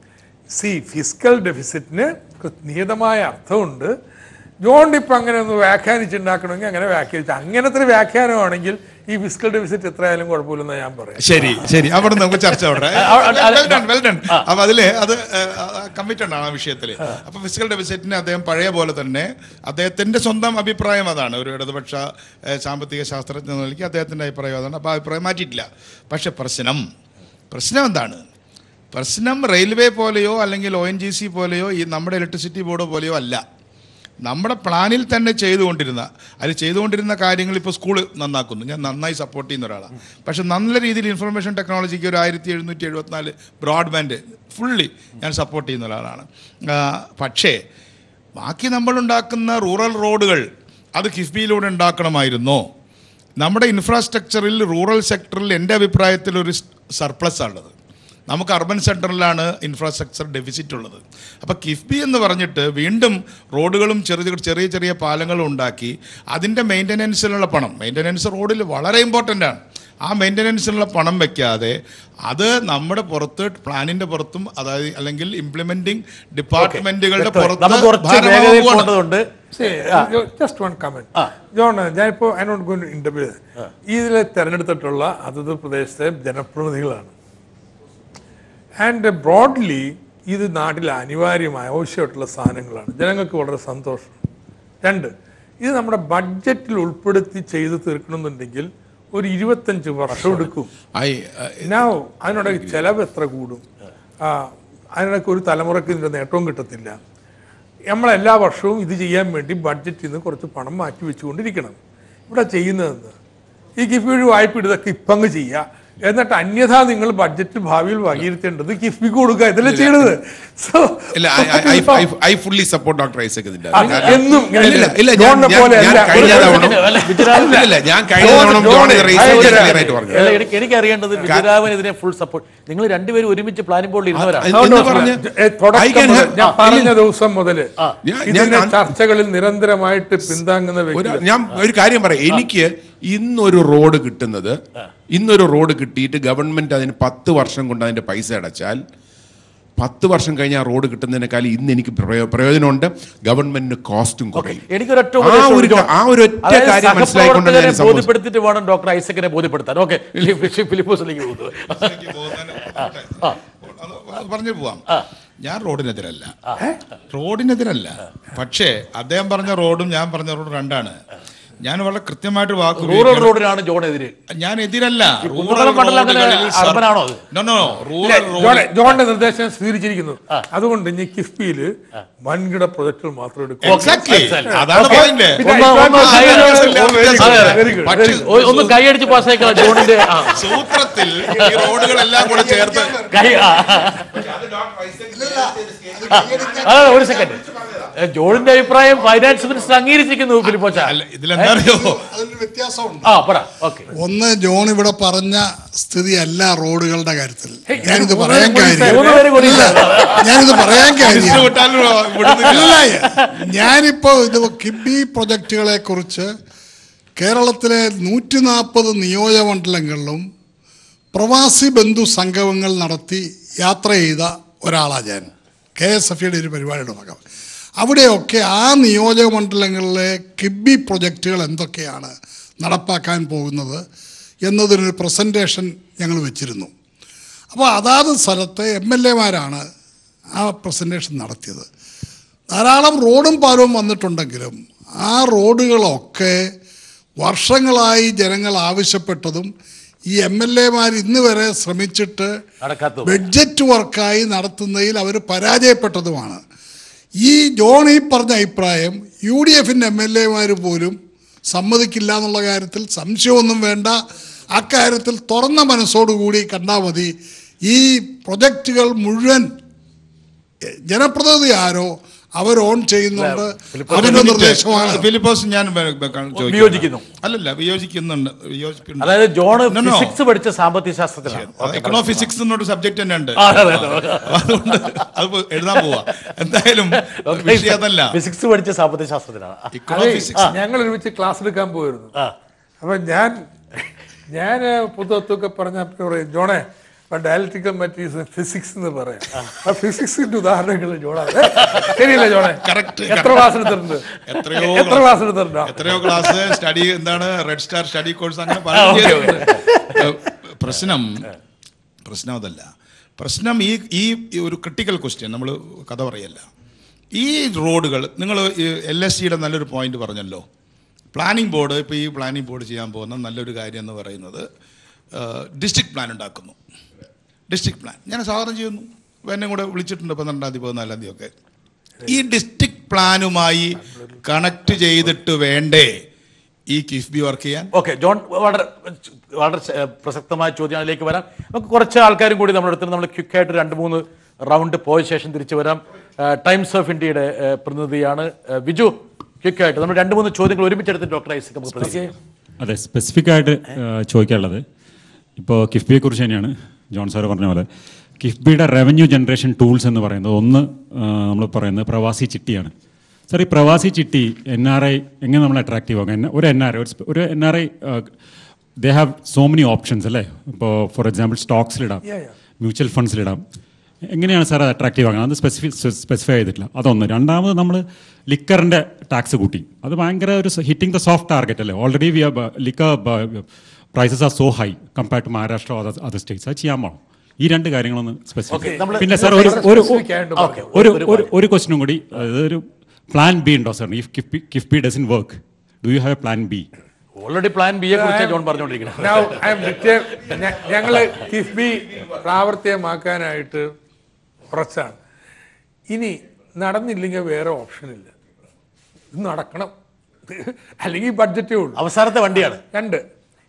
സി ഫിസിക്കൽ ഡെഫിസിറ്റിന് നിയതമായ അർത്ഥമുണ്ട് ജോൺ ഇപ്പം അങ്ങനെ ഒന്ന് വ്യാഖ്യാനിച്ചുണ്ടാക്കണമെങ്കിൽ അങ്ങനെ വ്യാഖ്യാനിച്ചു അങ്ങനത്തെ ഒരു വ്യാഖ്യാനമാണെങ്കിൽ ഈ ഫിസിക്കൽ ഡെഫിസിറ്റ് എത്രയായാലും കുഴപ്പമില്ലെന്ന് ഞാൻ പറയാം ശരി ശരി അവിടെ നമുക്ക് ചർച്ച അവിടെ വെൽ ഡൺ വെൽ ഡൺ അപ്പൊ അതില് അത് കമ്മിറ്റഡ് ആണ് ആ വിഷയത്തിൽ അപ്പൊ ഫിസിക്കൽ ഡെഫിസിറ്റിനെ അദ്ദേഹം പഴയ പോലെ തന്നെ അദ്ദേഹത്തിന്റെ സ്വന്തം അഭിപ്രായം അതാണ് ഒരു ഇടതുപക്ഷ ഏഹ്, സാമ്പത്തിക ശാസ്ത്രജ്ഞ എന്ന നിലയ്ക്ക് അദ്ദേഹത്തിന്റെ അഭിപ്രായം അതാണ് അപ്പൊ ആ അഭിപ്രായം മാറ്റിയിട്ടില്ല പക്ഷെ പ്രശ്നം പ്രശ്നം എന്താണ് പ്രശ്നം റെയിൽവേ പോലെയോ അല്ലെങ്കിൽ ഒ എൻ ജി സി പോലെയോ ഈ നമ്മുടെ ഇലക്ട്രിസിറ്റി ബോർഡ് പോലെയോ അല്ല നമ്മുടെ പ്ലാനിൽ തന്നെ ചെയ്തുകൊണ്ടിരുന്ന അതിൽ ചെയ്തുകൊണ്ടിരുന്ന കാര്യങ്ങൾ ഇപ്പോൾ സ്കൂൾ നന്നാക്കുന്നു ഞാൻ നന്നായി സപ്പോർട്ട് ചെയ്യുന്ന ഒരാളാണ് പക്ഷെ നല്ല രീതിയിൽ ഇൻഫർമേഷൻ ടെക്നോളജിക്ക് ഒരു ആയിരത്തി എഴുന്നൂറ്റി എഴുപത്തിനാല് ബ്രോഡ്ബാൻഡ് ഫുള്ളി ഞാൻ സപ്പോർട്ട് ചെയ്യുന്ന ഒരാളാണ് ആ, പക്ഷേ ബാക്കി നമ്മളുണ്ടാക്കുന്ന റൂറൽ റോഡുകൾ അത് കിഫ്ബിയിലൂടെ ഉണ്ടാക്കണമായിരുന്നോ നമ്മുടെ ഇൻഫ്രാസ്ട്രക്ചറിൽ റൂറൽ സെക്ടറിൽ എൻ്റെ അഭിപ്രായത്തിൽ ഒരു സർപ്ലസ് ഉള്ളത് നമുക്ക് അർബൻ സെൻറ്ററിലാണ് ഇൻഫ്രാസ്ട്രക്ചർ ഡെഫിസിറ്റ് ഉള്ളത് അപ്പോൾ കിഫ്ബി എന്ന് പറഞ്ഞിട്ട് വീണ്ടും റോഡുകളും ചെറിയ ചെറിയ ചെറിയ പാലങ്ങളും ഉണ്ടാക്കി അതിൻ്റെ മെയിൻ്റനൻസിനുള്ള പണം മെയിൻ്റനൻസ് റോഡിൽ വളരെ ഇമ്പോർട്ടൻ്റ് ആണ് ആ മെയിൻ്റനൻസിനുള്ള പണം വെക്കാതെ അത് നമ്മുടെ പുറത്ത് പ്ലാനിൻ്റെ പുറത്തും അതായത് അല്ലെങ്കിൽ ഇംപ്ലിമെൻറ്റിംഗ് ഡിപ്പാർട്ട്മെൻറ്റുകളുടെ വ്യക്തമായി. നമുക്ക് പുറത്ത് കുറച്ച് വേഗതയിൽ ഭാരമാവുകയാണ്. പോകേണ്ടതുണ്ട് ജസ്റ്റ് വൺ കമന്റ് ജോൺ ഞാനിപ്പോ ഐ നോട്ട് ഗോയിൻ ഇന്റർവ്യൂ ഇതിൽ തെരഞ്ഞെടുത്തിട്ടുള്ള അതത് പ്രദേശത്തെ ജനപ്രതിനിധികളാണ് ആൻഡ് ബ്രോഡ്ലി ഇത് നാട്ടിൽ അനിവാര്യമായ ആവശ്യമായിട്ടുള്ള സാധനങ്ങളാണ് ജനങ്ങൾക്ക് വളരെ സന്തോഷം രണ്ട് ഇത് നമ്മുടെ ബഡ്ജറ്റിൽ ഉൾപ്പെടുത്തി ചെയ്ത് തീർക്കണമെന്നുണ്ടെങ്കിൽ ഒരു ഇരുപത്തഞ്ച് വർഷം എടുക്കും ഐ now അതിനോട് ചെലവ് എത്ര കൂടും ആ, അതിനൊക്കെ ഒരു തലമുറയ്ക്ക് ഇതിൻ്റെ നേട്ടവും കിട്ടത്തില്ല നമ്മൾ എല്ലാ വർഷവും ഇത് ചെയ്യാൻ വേണ്ടി ബഡ്ജറ്റിൽ നിന്ന് കുറച്ച് പണം മാറ്റി വെച്ചുകൊണ്ടിരിക്കണം ഇവിടെ ചെയ്യുന്നതെന്ന് ഈ ഗിഫ്റ്റ് വഴി വായ്പ ഇതൊക്കെ ഇപ്പം അങ്ങ് ചെയ്യുക എന്നിട്ട് അന്യഥ നിങ്ങൾ ബഡ്ജറ്റ് ഭാവിയിൽ വകയിരുത്തേണ്ടത് കിഫ്ബിക്ക് കൊടുക്കുക ഇതല്ലേ ചെയ്യണത് സോ ഇല്ല I fully support doctor Isaac ഇതിന്റെ എന്നും ഇങ്ങനെ ഇല്ല ഇല്ല ഞാൻ ജോണിനെ ഞാൻ- പോലെ ഞാൻ അല്ല. കഴിഞ്ഞ ഒരു തവണ ഗുജറാത്ത് ഇല്ല, ഇല്ല ഞാൻ കഴിഞ്ഞ ജോൺ- തവണ ജോൺ ജോൺ ഇത് research ഭയങ്കര- clear ആയിട്ട് പറഞ്ഞു അല്ല, എനിക്ക് എനിക്ക് അറിയേണ്ടത് വിജയരാഘവനെതിരെ ഫുൾ സപ്പോർട്ട് നിങ്ങൾ രണ്ടുപേരും ഒരുമിച്ച് പ്ലാനിംഗ് ബോർഡിൽ ഇരുന്നവരാണ് ആ, എന്ന് പറഞ്ഞ് ഏ, തുടക്കം I can മുതൽ have- ഞാൻ ആ, പറഞ്ഞ ഇല്ല. ദിവസം മുതല് ഞാൻ- ഇതിന്റെ ഞാൻ- ചർച്ചകളിൽ നിരന്തരമായിട്ട് പിന്താങ്ങുന്ന ഒരു വ്യക്തി ഞാൻ ഒരു കാര്യം പറയാം എനിക്ക് ഇന്നൊരു റോഡ് കിട്ടുന്നത് ഇന്നൊരു റോഡ് കിട്ടിയിട്ട് ഗവൺമെന്റ് അതിന് പത്ത് വർഷം കൊണ്ട് അതിന്റെ പൈസ അടച്ചാൽ പത്ത് വർഷം കഴിഞ്ഞ് ആ റോഡ് കിട്ടുന്നതിനേക്കാൾ ഇന്ന് എനിക്ക് പ്രയോ- പ്രയോജനമുണ്ട് ഗവൺമെന്റിന് കോസ്റ്റും കുറയും എനിക്കൊരൊറ്റ ആ ഉപദേശം ഒരു ഉണ്ട്. ആ ഒരു ഒറ്റ അതായത് കാര്യം മനസ്സിലായിക്കൊണ്ടാണ് ഞാൻ സഹപ്രവർത്തകരെ സംഭവം ബോധ്യപ്പെടുത്തിയിട്ട് വേണം ഡോക്ടർ ഐസക്കിനെ ബോധ്യപ്പെടുത്താൻ ഓക്കെ ഫിലിപ്പോസിലേക്ക് പോകുന്നത് അത് പറഞ്ഞു പോവാം ഞാൻ റോഡിനെതിരല്ല റോഡിനെതിരല്ല പക്ഷേ അദ്ദേഹം പറഞ്ഞ റോഡും ഞാൻ പറഞ്ഞ റോഡും രണ്ടാണ് ഞാൻ വളരെ കൃത്യമായിട്ട് വാക്ക് റൂറൽ ഉപയോഗിക്കുകയാണ്. റോഡിനാണ് ജോൺ എതിര് ഞാൻ എതിരല്ല കുന്നംകുളം മണ്ഡലം അങ്ങനെ urban ആണോ അത്? നോ നോ ഇല്ല, റൂറൽ ജോണെ- ജോണിന്റെ നിർദ്ദേശം സ്വീകരിച്ചിരിക്കുന്നു അതുകൊണ്ട് ഇനി കിഫ്ബിയില് വൻകിട പ്രൊജക്ടുകൾ മാത്രം എടുക്കും എക്സാക്ട്ലി അതാണ് പോയിന്റ് പിന്നെ ഒന്ന് ഇപ്പം ഒന്ന് കൈ ആ, അടിച്ച് very good, അതെ, അതെ. very good, പക്ഷേ very good. ഒ- ഒന്ന് കൈയടിച്ച് പാസ്സായിക്കളാം ജോണിന്റെ ആ, സൂത്രത്തിൽ ഈ റോഡുകളെല്ലാം കൂടെ ചേർത്ത് കൈ ആ, ആ, ഒരു സെക്കൻഡ് ജോണിന്റെ അഭിപ്രായം ഫൈനാൻസ് മിനിസ്റ്റർ അംഗീകരിച്ചിരിക്കുന്നു ഫിലിപ്പോച്ച അല്ല ഇതിലെന്താ അറിയോ അതിനൊരു വ്യത്യാസമുണ്ട് ആ പറ ഓക്കെ ഒന്ന് ജോൺ ഇവിടെ പറഞ്ഞ സ്ഥിതിയല്ല റോഡുകളുടെ കാര്യത്തിൽ ഹേയ്, ഞാനിത് മൂന്ന് പറയാൻ പേരും കാര്യം മൂന്ന് പേര് കൂടി ഇല്ല, ഞാനിത് പറയാൻ കാര്യം മിനിസ്റ്റർ വിട്ടാലും വിടുന്നില്ല അല്ല ഞാനിപ്പോ ഇത് കിബി പ്രൊജക്റ്റുകളെ കുറിച്ച് കേരളത്തിലെ നൂറ്റി നാൽപ്പത് നിയോജകമണ്ഡലങ്ങളിലും പ്രവാസി ബന്ധു സംഗമങ്ങൾ നടത്തി യാത്ര ചെയ്ത ഒരാളാണ് ഞാൻ കെ എസ് എഫ് ഒരു പരിപാടിയുടെ ഭാഗം അവിടെയൊക്കെ ആ നിയോജക മണ്ഡലങ്ങളിലെ കിബി പ്രൊജക്റ്റുകൾ എന്തൊക്കെയാണ് നടപ്പാക്കാൻ പോകുന്നത് എന്നതിനൊരു പ്രസൻറ്റേഷൻ ഞങ്ങൾ വെച്ചിരുന്നു അപ്പോൾ അതാത് സ്ഥലത്തെ എം എൽ എമാരാണ് ആ പ്രസൻറ്റേഷൻ നടത്തിയത് ധാരാളം റോഡും പാലവും വന്നിട്ടുണ്ടെങ്കിലും ആ റോഡുകളൊക്കെ വർഷങ്ങളായി ജനങ്ങൾ ആവശ്യപ്പെട്ടതും ഈ എം എൽ എമാർ ഇന്ന് വരെ ശ്രമിച്ചിട്ട് നടക്കാത്തതും. ബഡ്ജറ്റ് വർക്കായി നടത്തുന്നതിൽ അവർ പരാജയപ്പെട്ടതുമാണ് ഈ ജോൺ ഈ പറഞ്ഞ അഭിപ്രായം യു ഡി എഫിൻ്റെ എം എൽ എമാർ പോലും സമ്മതിക്കില്ല എന്നുള്ള കാര്യത്തിൽ സംശയമൊന്നും വേണ്ട അക്കാര്യത്തിൽ തുറന്ന മനസ്സോടുകൂടി കണ്ടാൽ മതി ഈ പ്രൊജക്റ്റുകൾ മുഴുവൻ എ, ജനപ്രതിനിധി ആരോ അവർ ഓൺ ചെയ്യുന്നുണ്ട് അവരുടെ നിർദ്ദേശമാണ് ഫിലിപ്പോസ് ഞാൻ ബ- ബ- ചോദിക്കുകയാണ്. വിയോജിക്കുന്നു. അല്ലല്ല വിയോജിക്കുന്നുണ്ട് വിയോജിക്കുന്നുണ്ട് അതായത് ജോൺ No, no. ഫിസിക്സ് പഠിച്ച സാമ്പത്തിക ശാസ്ത്രത്തിലാണ് എക്കണോ ഫിസിക്സ് എന്നൊരു സബ്ജക്ട് തന്നെ ഉണ്ട് ആ, അതെ, അതെ. അതുകൊണ്ട് അത് ഇപ്പൊ എഴുതാൻ പോവാ എന്തായാലും വിഷയം അതല്ല ഫിസിക്സ് പഠിച്ച സാമ്പത്തിക ശാസ്ത്രത്തിലാണ് എക്കണോ ഫിസിക്സ് ഞങ്ങൾ ഒരുമിച്ച് ക്ലാസ് എടുക്കാൻ പോയിരുന്നു ആ. അപ്പൊ ഞാൻ ഞാൻ പുതുത്വമൊക്കെ പറഞ്ഞപ്പോൾ പറയും ജോണേ ഡയലക്ട്രിക്കൽ മെറ്റീരിയൽസ് ഫിസിക്സ് എന്ന് പറയാം ആ ഫിസിക്സിന്റെ ഉദാഹരണങ്ങൾ ജോണാണ് ശരിയല്ലേ ജോണേ Correct, എത്ര correct. ക്ലാസ് എടുത്തിട്ടുണ്ട് എത്രയോ എത്ര class. ക്ലാസ് എടുത്തിട്ടുണ്ടോ എത്രയോ ക്ലാസ് സ്റ്റഡി എന്താണ് റെഡ് സ്റ്റാർ സ്റ്റഡി കോഴ്സ് അങ്ങനെ ആ, പലതും okay, ചെയ്തിട്ടുണ്ട്. ഏഹ്, പ്രശ്നം പ്രശ്നം അതല്ല പ്രശ്നം ഈ ഈ ഈ ഒരു ക്രിട്ടിക്കൽ ക്വസ്റ്റ്യൻ നമ്മൾ കഥ പറയല്ല ഈ റോഡുകൾ നിങ്ങൾ എൽ എസ് സിയുടെ നല്ലൊരു പോയിന്റ് പറഞ്ഞല്ലോ പ്ലാനിംഗ് ബോർഡ് ഇപ്പോൾ ഈ പ്ലാനിംഗ് ബോർഡ് ചെയ്യാൻ പോകുന്ന നല്ലൊരു കാര്യം എന്ന് പറയുന്നത് ഡിസ്ട്രിക്ട് പ്ലാൻ ഉണ്ടാക്കുന്നു ഡിസ്ട്രിക്ട് പ്ലാൻ ഞാൻ സ്വാഗതം ചെയ്യുന്നു അപ്പോൾ എന്നെ കൂടെ വിളിച്ചിട്ടുണ്ട് പന്ത്രണ്ടാം തീയതി പതിനാലാം തീയതി ഒക്കെ ഈ ഡിസ്ട്രിക്ട് പ്ലാനുമായി കണക്ട് ചെയ്തിട്ട് വേണ്ടേ ഈ കിഫ്ബി വർക്ക് ചെയ്യാൻ ഓക്കെ ജോൺ വളരെ വളരെ ഏഹ്, പ്രസക്തമായ ചോദ്യം അതിലേക്ക് വരാം നമുക്ക് കുറച്ച് ആൾക്കാരും കൂടി നമ്മുടെ അടുത്ത് നമ്മൾ ക്വിക്കായിട്ട് രണ്ട് മൂന്ന് റൗണ്ട് പോയ ശേഷം തിരിച്ചു വരാം ഏഹ്, ടൈംസ് ഓഫ് ഇന്ത്യയുടെ ഏഹ്, പ്രതിനിധിയാണ് ഏഹ്, വിജു ക്വിക്കായിട്ട് നമ്മൾ രണ്ട് മൂന്ന് ചോദ്യങ്ങൾ ഒരുമിച്ചെടുത്ത് ഡോക്ടർ ഐസക് നമുക്ക് പ്രതികരിക്കാം അതെ സ്പെസിഫിക് ആയിട്ട് ഏഹ്, ചോദിക്കാനുള്ളത് ഇപ്പോൾ കിഫ്ബിയെ കുറിച്ച് തന്നെയാണ് ജോൺ സാർ പറഞ്ഞ പോലെ കിഫ്ബിയുടെ റവന്യൂ ജനറേഷൻ ടൂൾസ് എന്ന് പറയുന്നത് ഒന്ന് നമ്മൾ പറയുന്നത് പ്രവാസി ചിട്ടിയാണ് സാർ ഈ പ്രവാസി ചിട്ടി എൻ ആർ ഐ എങ്ങനെ നമ്മൾ അട്രാക്റ്റീവ് ആകും എന്ന- ഒരു എൻ ആർ ഐ ഒരു N R I they have so many options അല്ലേ ഇപ്പോൾ ഫോർ എക്സാമ്പിൾ സ്റ്റോക്സിലിടാം മ്യൂച്വൽ ഫണ്ട്സിലിടാം എങ്ങനെയാണ് സാർ അത് അട്രാക്റ്റീവ് ആകുന്നത് അത് സ്പെസിഫി സ്പെസിഫൈ ചെയ്തിട്ടില്ല അതൊന്ന് രണ്ടാമത് നമ്മൾ ലിക്കറിൻ്റെ ടാക്സ് കൂട്ടി അത് ഭയങ്കര ഒരു ഹിറ്റിംഗ് ദ സോഫ്റ്റ് ടാർഗറ്റ് അല്ലേ already we liquor prices are so high compared to Maharashtra other states അത് ചെയ്യാൻ പാടും ഈ രണ്ട് കാര്യങ്ങളൊന്ന് സ്പെസിഫിക് നമ്മള് പിന്നെ സാർ ഒരു ഒരു specific ആയിട്ട് ഓക്കെ ഒരു ഒരു ഒരു ക്വസ്റ്റിനും കൂടി അതൊരു പ്ലാൻ ബി ഉണ്ടോ sir if KIIFB KIIFB doesn't work do you have a plan B already plan ബിയെ കുറിച്ച് ജോൺ പറഞ്ഞുകൊണ്ടിരിക്കുന്നത് Now, I am detail- ഞ- ഞങ്ങള് കിഫ്ബി പ്രാവർത്തികമാക്കാനായിട്ട് ഉറച്ചാണ് ഇനി നടന്നില്ലെങ്കിൽ വേറെ ഓപ്ഷൻ ഇല്ല ഇത് നടക്കണം അല്ലെങ്കിൽ ബഡ്ജറ്റേ ഉള്ളൂ അവസാനത്തെ വണ്ടിയാണ് രണ്ട്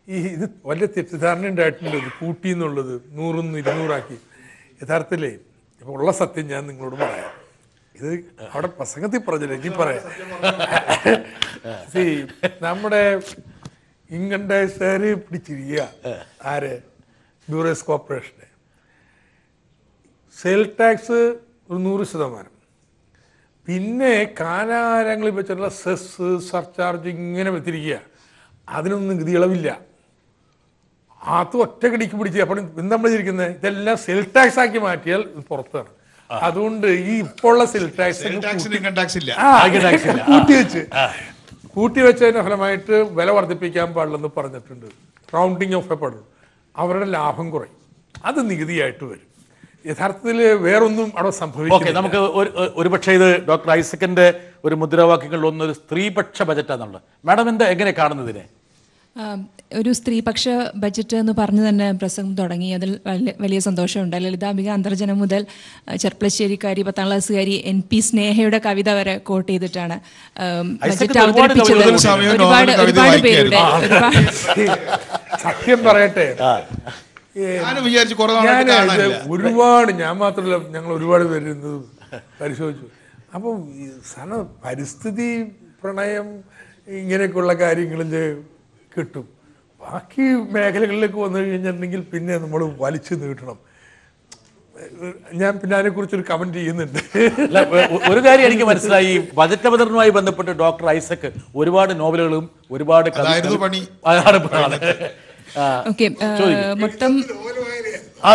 ഈ ഇത് വലിയ തെറ്റിദ്ധാരണ ഉണ്ടായിട്ടുണ്ട് ഇത് കൂട്ടി എന്നുള്ളത് നൂറും ഇരുന്നൂറാക്കി യഥാർത്ഥത്തിലേ ഇപ്പൊ ഉള്ള സത്യം ഞാൻ നിങ്ങളോട് പറയാം ഇത് അവിടെ പ്രസംഗത്തിൽ പറഞ്ഞില്ല ഇനി പറയാം See, നമ്മുടെ ഇൻകം ടാക്സുകാര് പിടിച്ചിരിക്കുക ആര് ബ്യൂറോസ് കോർപ്പറേഷനെ സെയിൽ ടാക്സ് ഒരു നൂറ് ശതമാനം പിന്നെ കാലാകാലങ്ങളിൽ വെച്ചിട്ടുള്ള സെസ് സർചാർജ് ഇങ്ങനെ വെച്ചിരിക്കുക അതിനൊന്നും ഗതി ഇളവില്ല അത് ഒറ്റക്കടിക്ക് പിടിച്ച് അപ്പോൾ എന്താ നമ്മൾ ഇരിക്കുന്നത് ഇതെല്ലാം സെൽ ടാക്സ് ആക്കി മാറ്റിയാൽ ഇത് പുറത്താണ് അതുകൊണ്ട് ഈ ഇപ്പോൾ ഉള്ള സെൽ ടാക്സ് ടാക്സിന് ഇൻകം ടാക്സ് ഇല്ല കൂട്ടി വെച്ച് കൂട്ടി വെച്ചതിന്റെ ഫലമായിട്ട് വില വർദ്ധിപ്പിക്കാൻ പാടില്ലെന്ന് പറഞ്ഞിട്ടുണ്ട് റൗണ്ടിങ് ഓഫ് എ പടും അവരുടെ ലാഭം കുറയും അത് നികുതിയായിട്ട് വരും യഥാർത്ഥത്തിൽ വേറൊന്നും അവിടെ ഓക്കെ സംഭവിക്കും നമുക്ക് ഒരു ഒരുപക്ഷെ ഇത് ഡോക്ടർ ഐസക്കിന്റെ ഒരു മുദ്രാവാക്യങ്ങളിൽ ഒന്ന് ഒരു സ്ത്രീപക്ഷ ബജറ്റാന്നുള്ളത് മാഡം എന്താ എങ്ങനെ കാണുന്നതിനെ ആ, ഒരു സ്ത്രീപക്ഷ ബജറ്റ് എന്ന് പറഞ്ഞു തന്നെ പ്രസംഗം തുടങ്ങി അതിൽ വലിയ- വലിയ സന്തോഷമുണ്ട് ലളിതാംബിക അന്തർജനം മുതൽ ആ, ചെർപ്പളശ്ശേരിക്കാരി പത്താം ക്ലാസ്സുകാരി എൻ പി സ്നേഹയുടെ കവിത വരെ കോട്ട് ചെയ്തിട്ടാണ് ആം, ഐസക്ക് ബജറ്റ് ഒരുപാട് അവതരിപ്പിച്ചത് കവിതകൾ സമയം ഒരുപാട് നോവൽ കവിത ഒരുപാട് പേരുടെ വായിക്കുകയായിരുന്നു. ഒരുപാട് സത്യം പറയട്ടെ ഞാനും വിചാരിച്ചു കുറെ ഞാൻ നാളായിട്ട് ഇത് കാണാനില്ല ഒരുപാട് ഞാൻ മാത്രമല്ല ഞങ്ങൾ ഒരുപാട് പേര് ഇത് പരിശോധിച്ചു അപ്പം ഈ സാധനം പരിസ്ഥിതി പ്രണയം ഇങ്ങനെയൊക്കെയുള്ള കാര്യങ്ങളിൽ കിട്ടും ബാക്കി മേഖലകളിലേക്ക് വന്നു കഴിഞ്ഞിട്ടുണ്ടെങ്കിൽ പിന്നെ നമ്മൾ വലിച്ചു നീട്ടണം ഞാൻ പിന്നെ അതിനെക്കുറിച്ചൊരു കമന്റ് ചെയ്യുന്നുണ്ട് അല്ല, ഒ- ഒരു കാര്യം എനിക്ക് മനസ്സിലായി ഈ ബജറ്റ് അവതരണവുമായി ബന്ധപ്പെട്ട് ഡോക്ടർ ഐസക്ക് ഒരുപാട് നോവലുകളും ഒരുപാട് കവിതകളും- അതായിരുന്നു പണി. അതാണ് പണി. ആ, ഓക്കെ മൊത്തം ആ,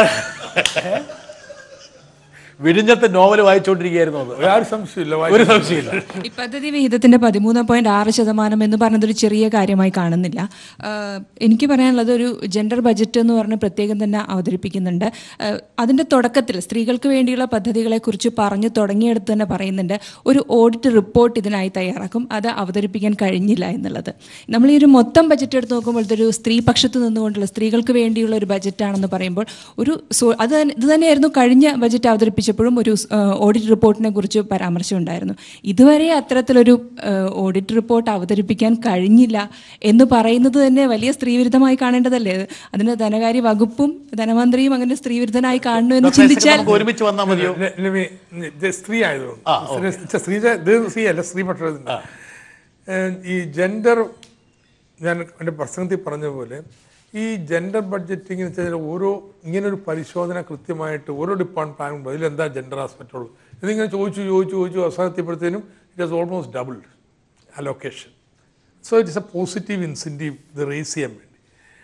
വിഴിഞ്ഞത്തെ നോവൽ വായിച്ചുകൊണ്ടിരിക്കുകയായിരുന്നു അത് ഒരു സംശയമില്ല ഒരു സംശയമില്ല ഈ പദ്ധതി വിഹിതത്തിന്റെ പതിമൂന്ന് പോയിന്റ് ആറ് ശതമാനം എന്ന് പറയുന്നത് ഒരു ചെറിയ കാര്യമായി കാണുന്നില്ല ആഹ് എനിക്ക് പറയാനുള്ളത് ഒരു ജെൻഡർ ബജറ്റ് എന്ന് പറഞ്ഞ് പ്രത്യേകം തന്നെ അവതരിപ്പിക്കുന്നുണ്ട് ആഹ് അതിന്റെ തുടക്കത്തിൽ സ്ത്രീകൾക്ക് വേണ്ടിയുള്ള പദ്ധതികളെക്കുറിച്ച് പറഞ്ഞു തുടങ്ങിയെടുത്ത് തന്നെ പറയുന്നുണ്ട് ഒരു ഓഡിറ്റ് റിപ്പോർട്ട് ഇതിനായി തയ്യാറാക്കും അത് അവതരിപ്പിക്കാൻ കഴിഞ്ഞില്ല എന്നുള്ളത് നമ്മൾ ഈ ഒരു മൊത്തം ബജറ്റ് എടുത്ത് നോക്കുമ്പോൾ ഇതൊരു സ്ത്രീ പക്ഷത്ത് നിന്നുകൊണ്ടുള്ള സ്ത്രീകൾക്ക് വേണ്ടിയുള്ള ഒരു ബജറ്റാണെന്ന് പറയുമ്പോൾ ഒരു സോ അത് തന്നെ- ഇത് തന്നെയായിരുന്നു കഴിഞ്ഞ ബജറ്റ് അവതരിപ്പിച്ചപ്പോഴും ഒരു ഓഡിറ്റ് റിപ്പോർട്ടിനെ കുറിച്ച് പരാമർശമുണ്ടായിരുന്നു ഇതുവരെ അത്തരത്തിലൊരു ഏഹ്, ഓഡിറ്റ് റിപ്പോർട്ട് അവതരിപ്പിക്കാൻ കഴിഞ്ഞില്ല എന്ന് പറയുന്നത് തന്നെ വലിയ സ്ത്രീവിരുദ്ധമായി കാണേണ്ടതല്ലേ അതിന് ധനകാര്യ വകുപ്പും ധനമന്ത്രിയും അങ്ങനെ സ്ത്രീവിരുദ്ധനായി കാണുന്നു എന്ന് ഡോക്ടർ ഐസക്ക് ചിന്തിച്ചാൽ നമുക്ക് ഒരുമിച്ച് വന്നാൽ മതിയോ ല- ല- me- ഇത് സ്ത്രീ ആയതുകൊണ്ട് സ്ത്രീ- സ്ത്രീ ഇത് സ്ത്രീ അല്ല സ്ത്രീ പക്ഷത്തിന്റെ ഈ ജെൻഡർ ഞാൻ എൻ്റെ പ്രസംഗത്തിൽ പറഞ്ഞ പോലെ ഈ ജെൻഡർ ബഡ്ജറ്റിംഗ് എന്ന് വെച്ചാൽ ഓരോ ഇങ്ങനെ ഒരു പരിശോധന കൃത്യമായിട്ട് ഓരോ ഡിപ്പാർട്ട്മെന്റ് ഇതിൽ എന്താ ജെൻഡർ ആസ്പെക്റ്റ് ഉള്ളൂ ഇതിങ്ങനെ ചോദിച്ചു ചോദിച്ചു ചോദിച്ചു അവസാനത്തിയപ്പോഴത്തേനും it has almost double allocation so it is a positive incentive ഇത് റേസ് ചെയ്യാൻ വേണ്ടി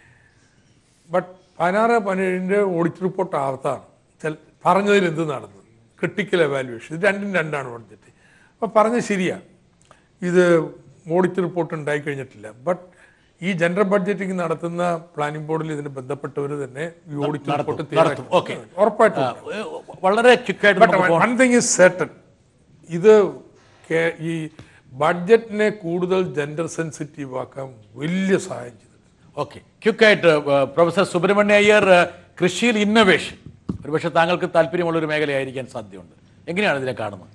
ബട്ട് പതിനാറ് പതിനേഴിൻ്റെ ഓഡിറ്റ് റിപ്പോർട്ട് ആർത്താണ് ചെൽ പറഞ്ഞതിൽ എന്ത് നടന്നു ക്രിട്ടിക്കൽ എവാലുവേഷൻ ഇത് രണ്ടും രണ്ടാണ് ബഡ്ജറ്റ് അപ്പോൾ പറഞ്ഞത് ശരിയാണ് ഇത് ഓഡിറ്റ് റിപ്പോർട്ട് ഉണ്ടായി കഴിഞ്ഞിട്ടില്ല ബട്ട് ഈ ജനറൽ ബഡ്ജറ്റിംഗ് നടത്തുന്ന പ്ലാനിംഗ് ബോർഡിൽ ഇതിന് ബന്ധപ്പെട്ടവർ തന്നെ ഈ ഓഡിറ്റ് റിപ്പോർട്ട് നടത്തും. Okay. ഉറപ്പായിട്ടും ഏ, വളരെ ക്വിക്കായിട്ട് ബട്ട് നമുക്ക് പോകാം. വൺ തിങ് ഇസ് സർട്ടൺ ഇത് കേ- ഈ ബഡ്ജറ്റിനെ കൂടുതൽ ജെൻഡർ സെൻസിറ്റീവ് ആക്കാൻ വലിയ സഹായം ചെയ്തു ഓക്കെ ക്വിക്കായിട്ട് പ്രൊഫസർ സുബ്രഹ്മണ്യ അയ്യർ ഏ, കൃഷിയിൽ ഇന്നൊവേഷൻ ഒരുപക്ഷെ താങ്കൾക്ക് താല്പര്യമുള്ള ഒരു മേഖലയായിരിക്കാൻ സാധ്യതയുണ്ട് എങ്ങനെയാണ് ഇതിനെ കാണുന്നത്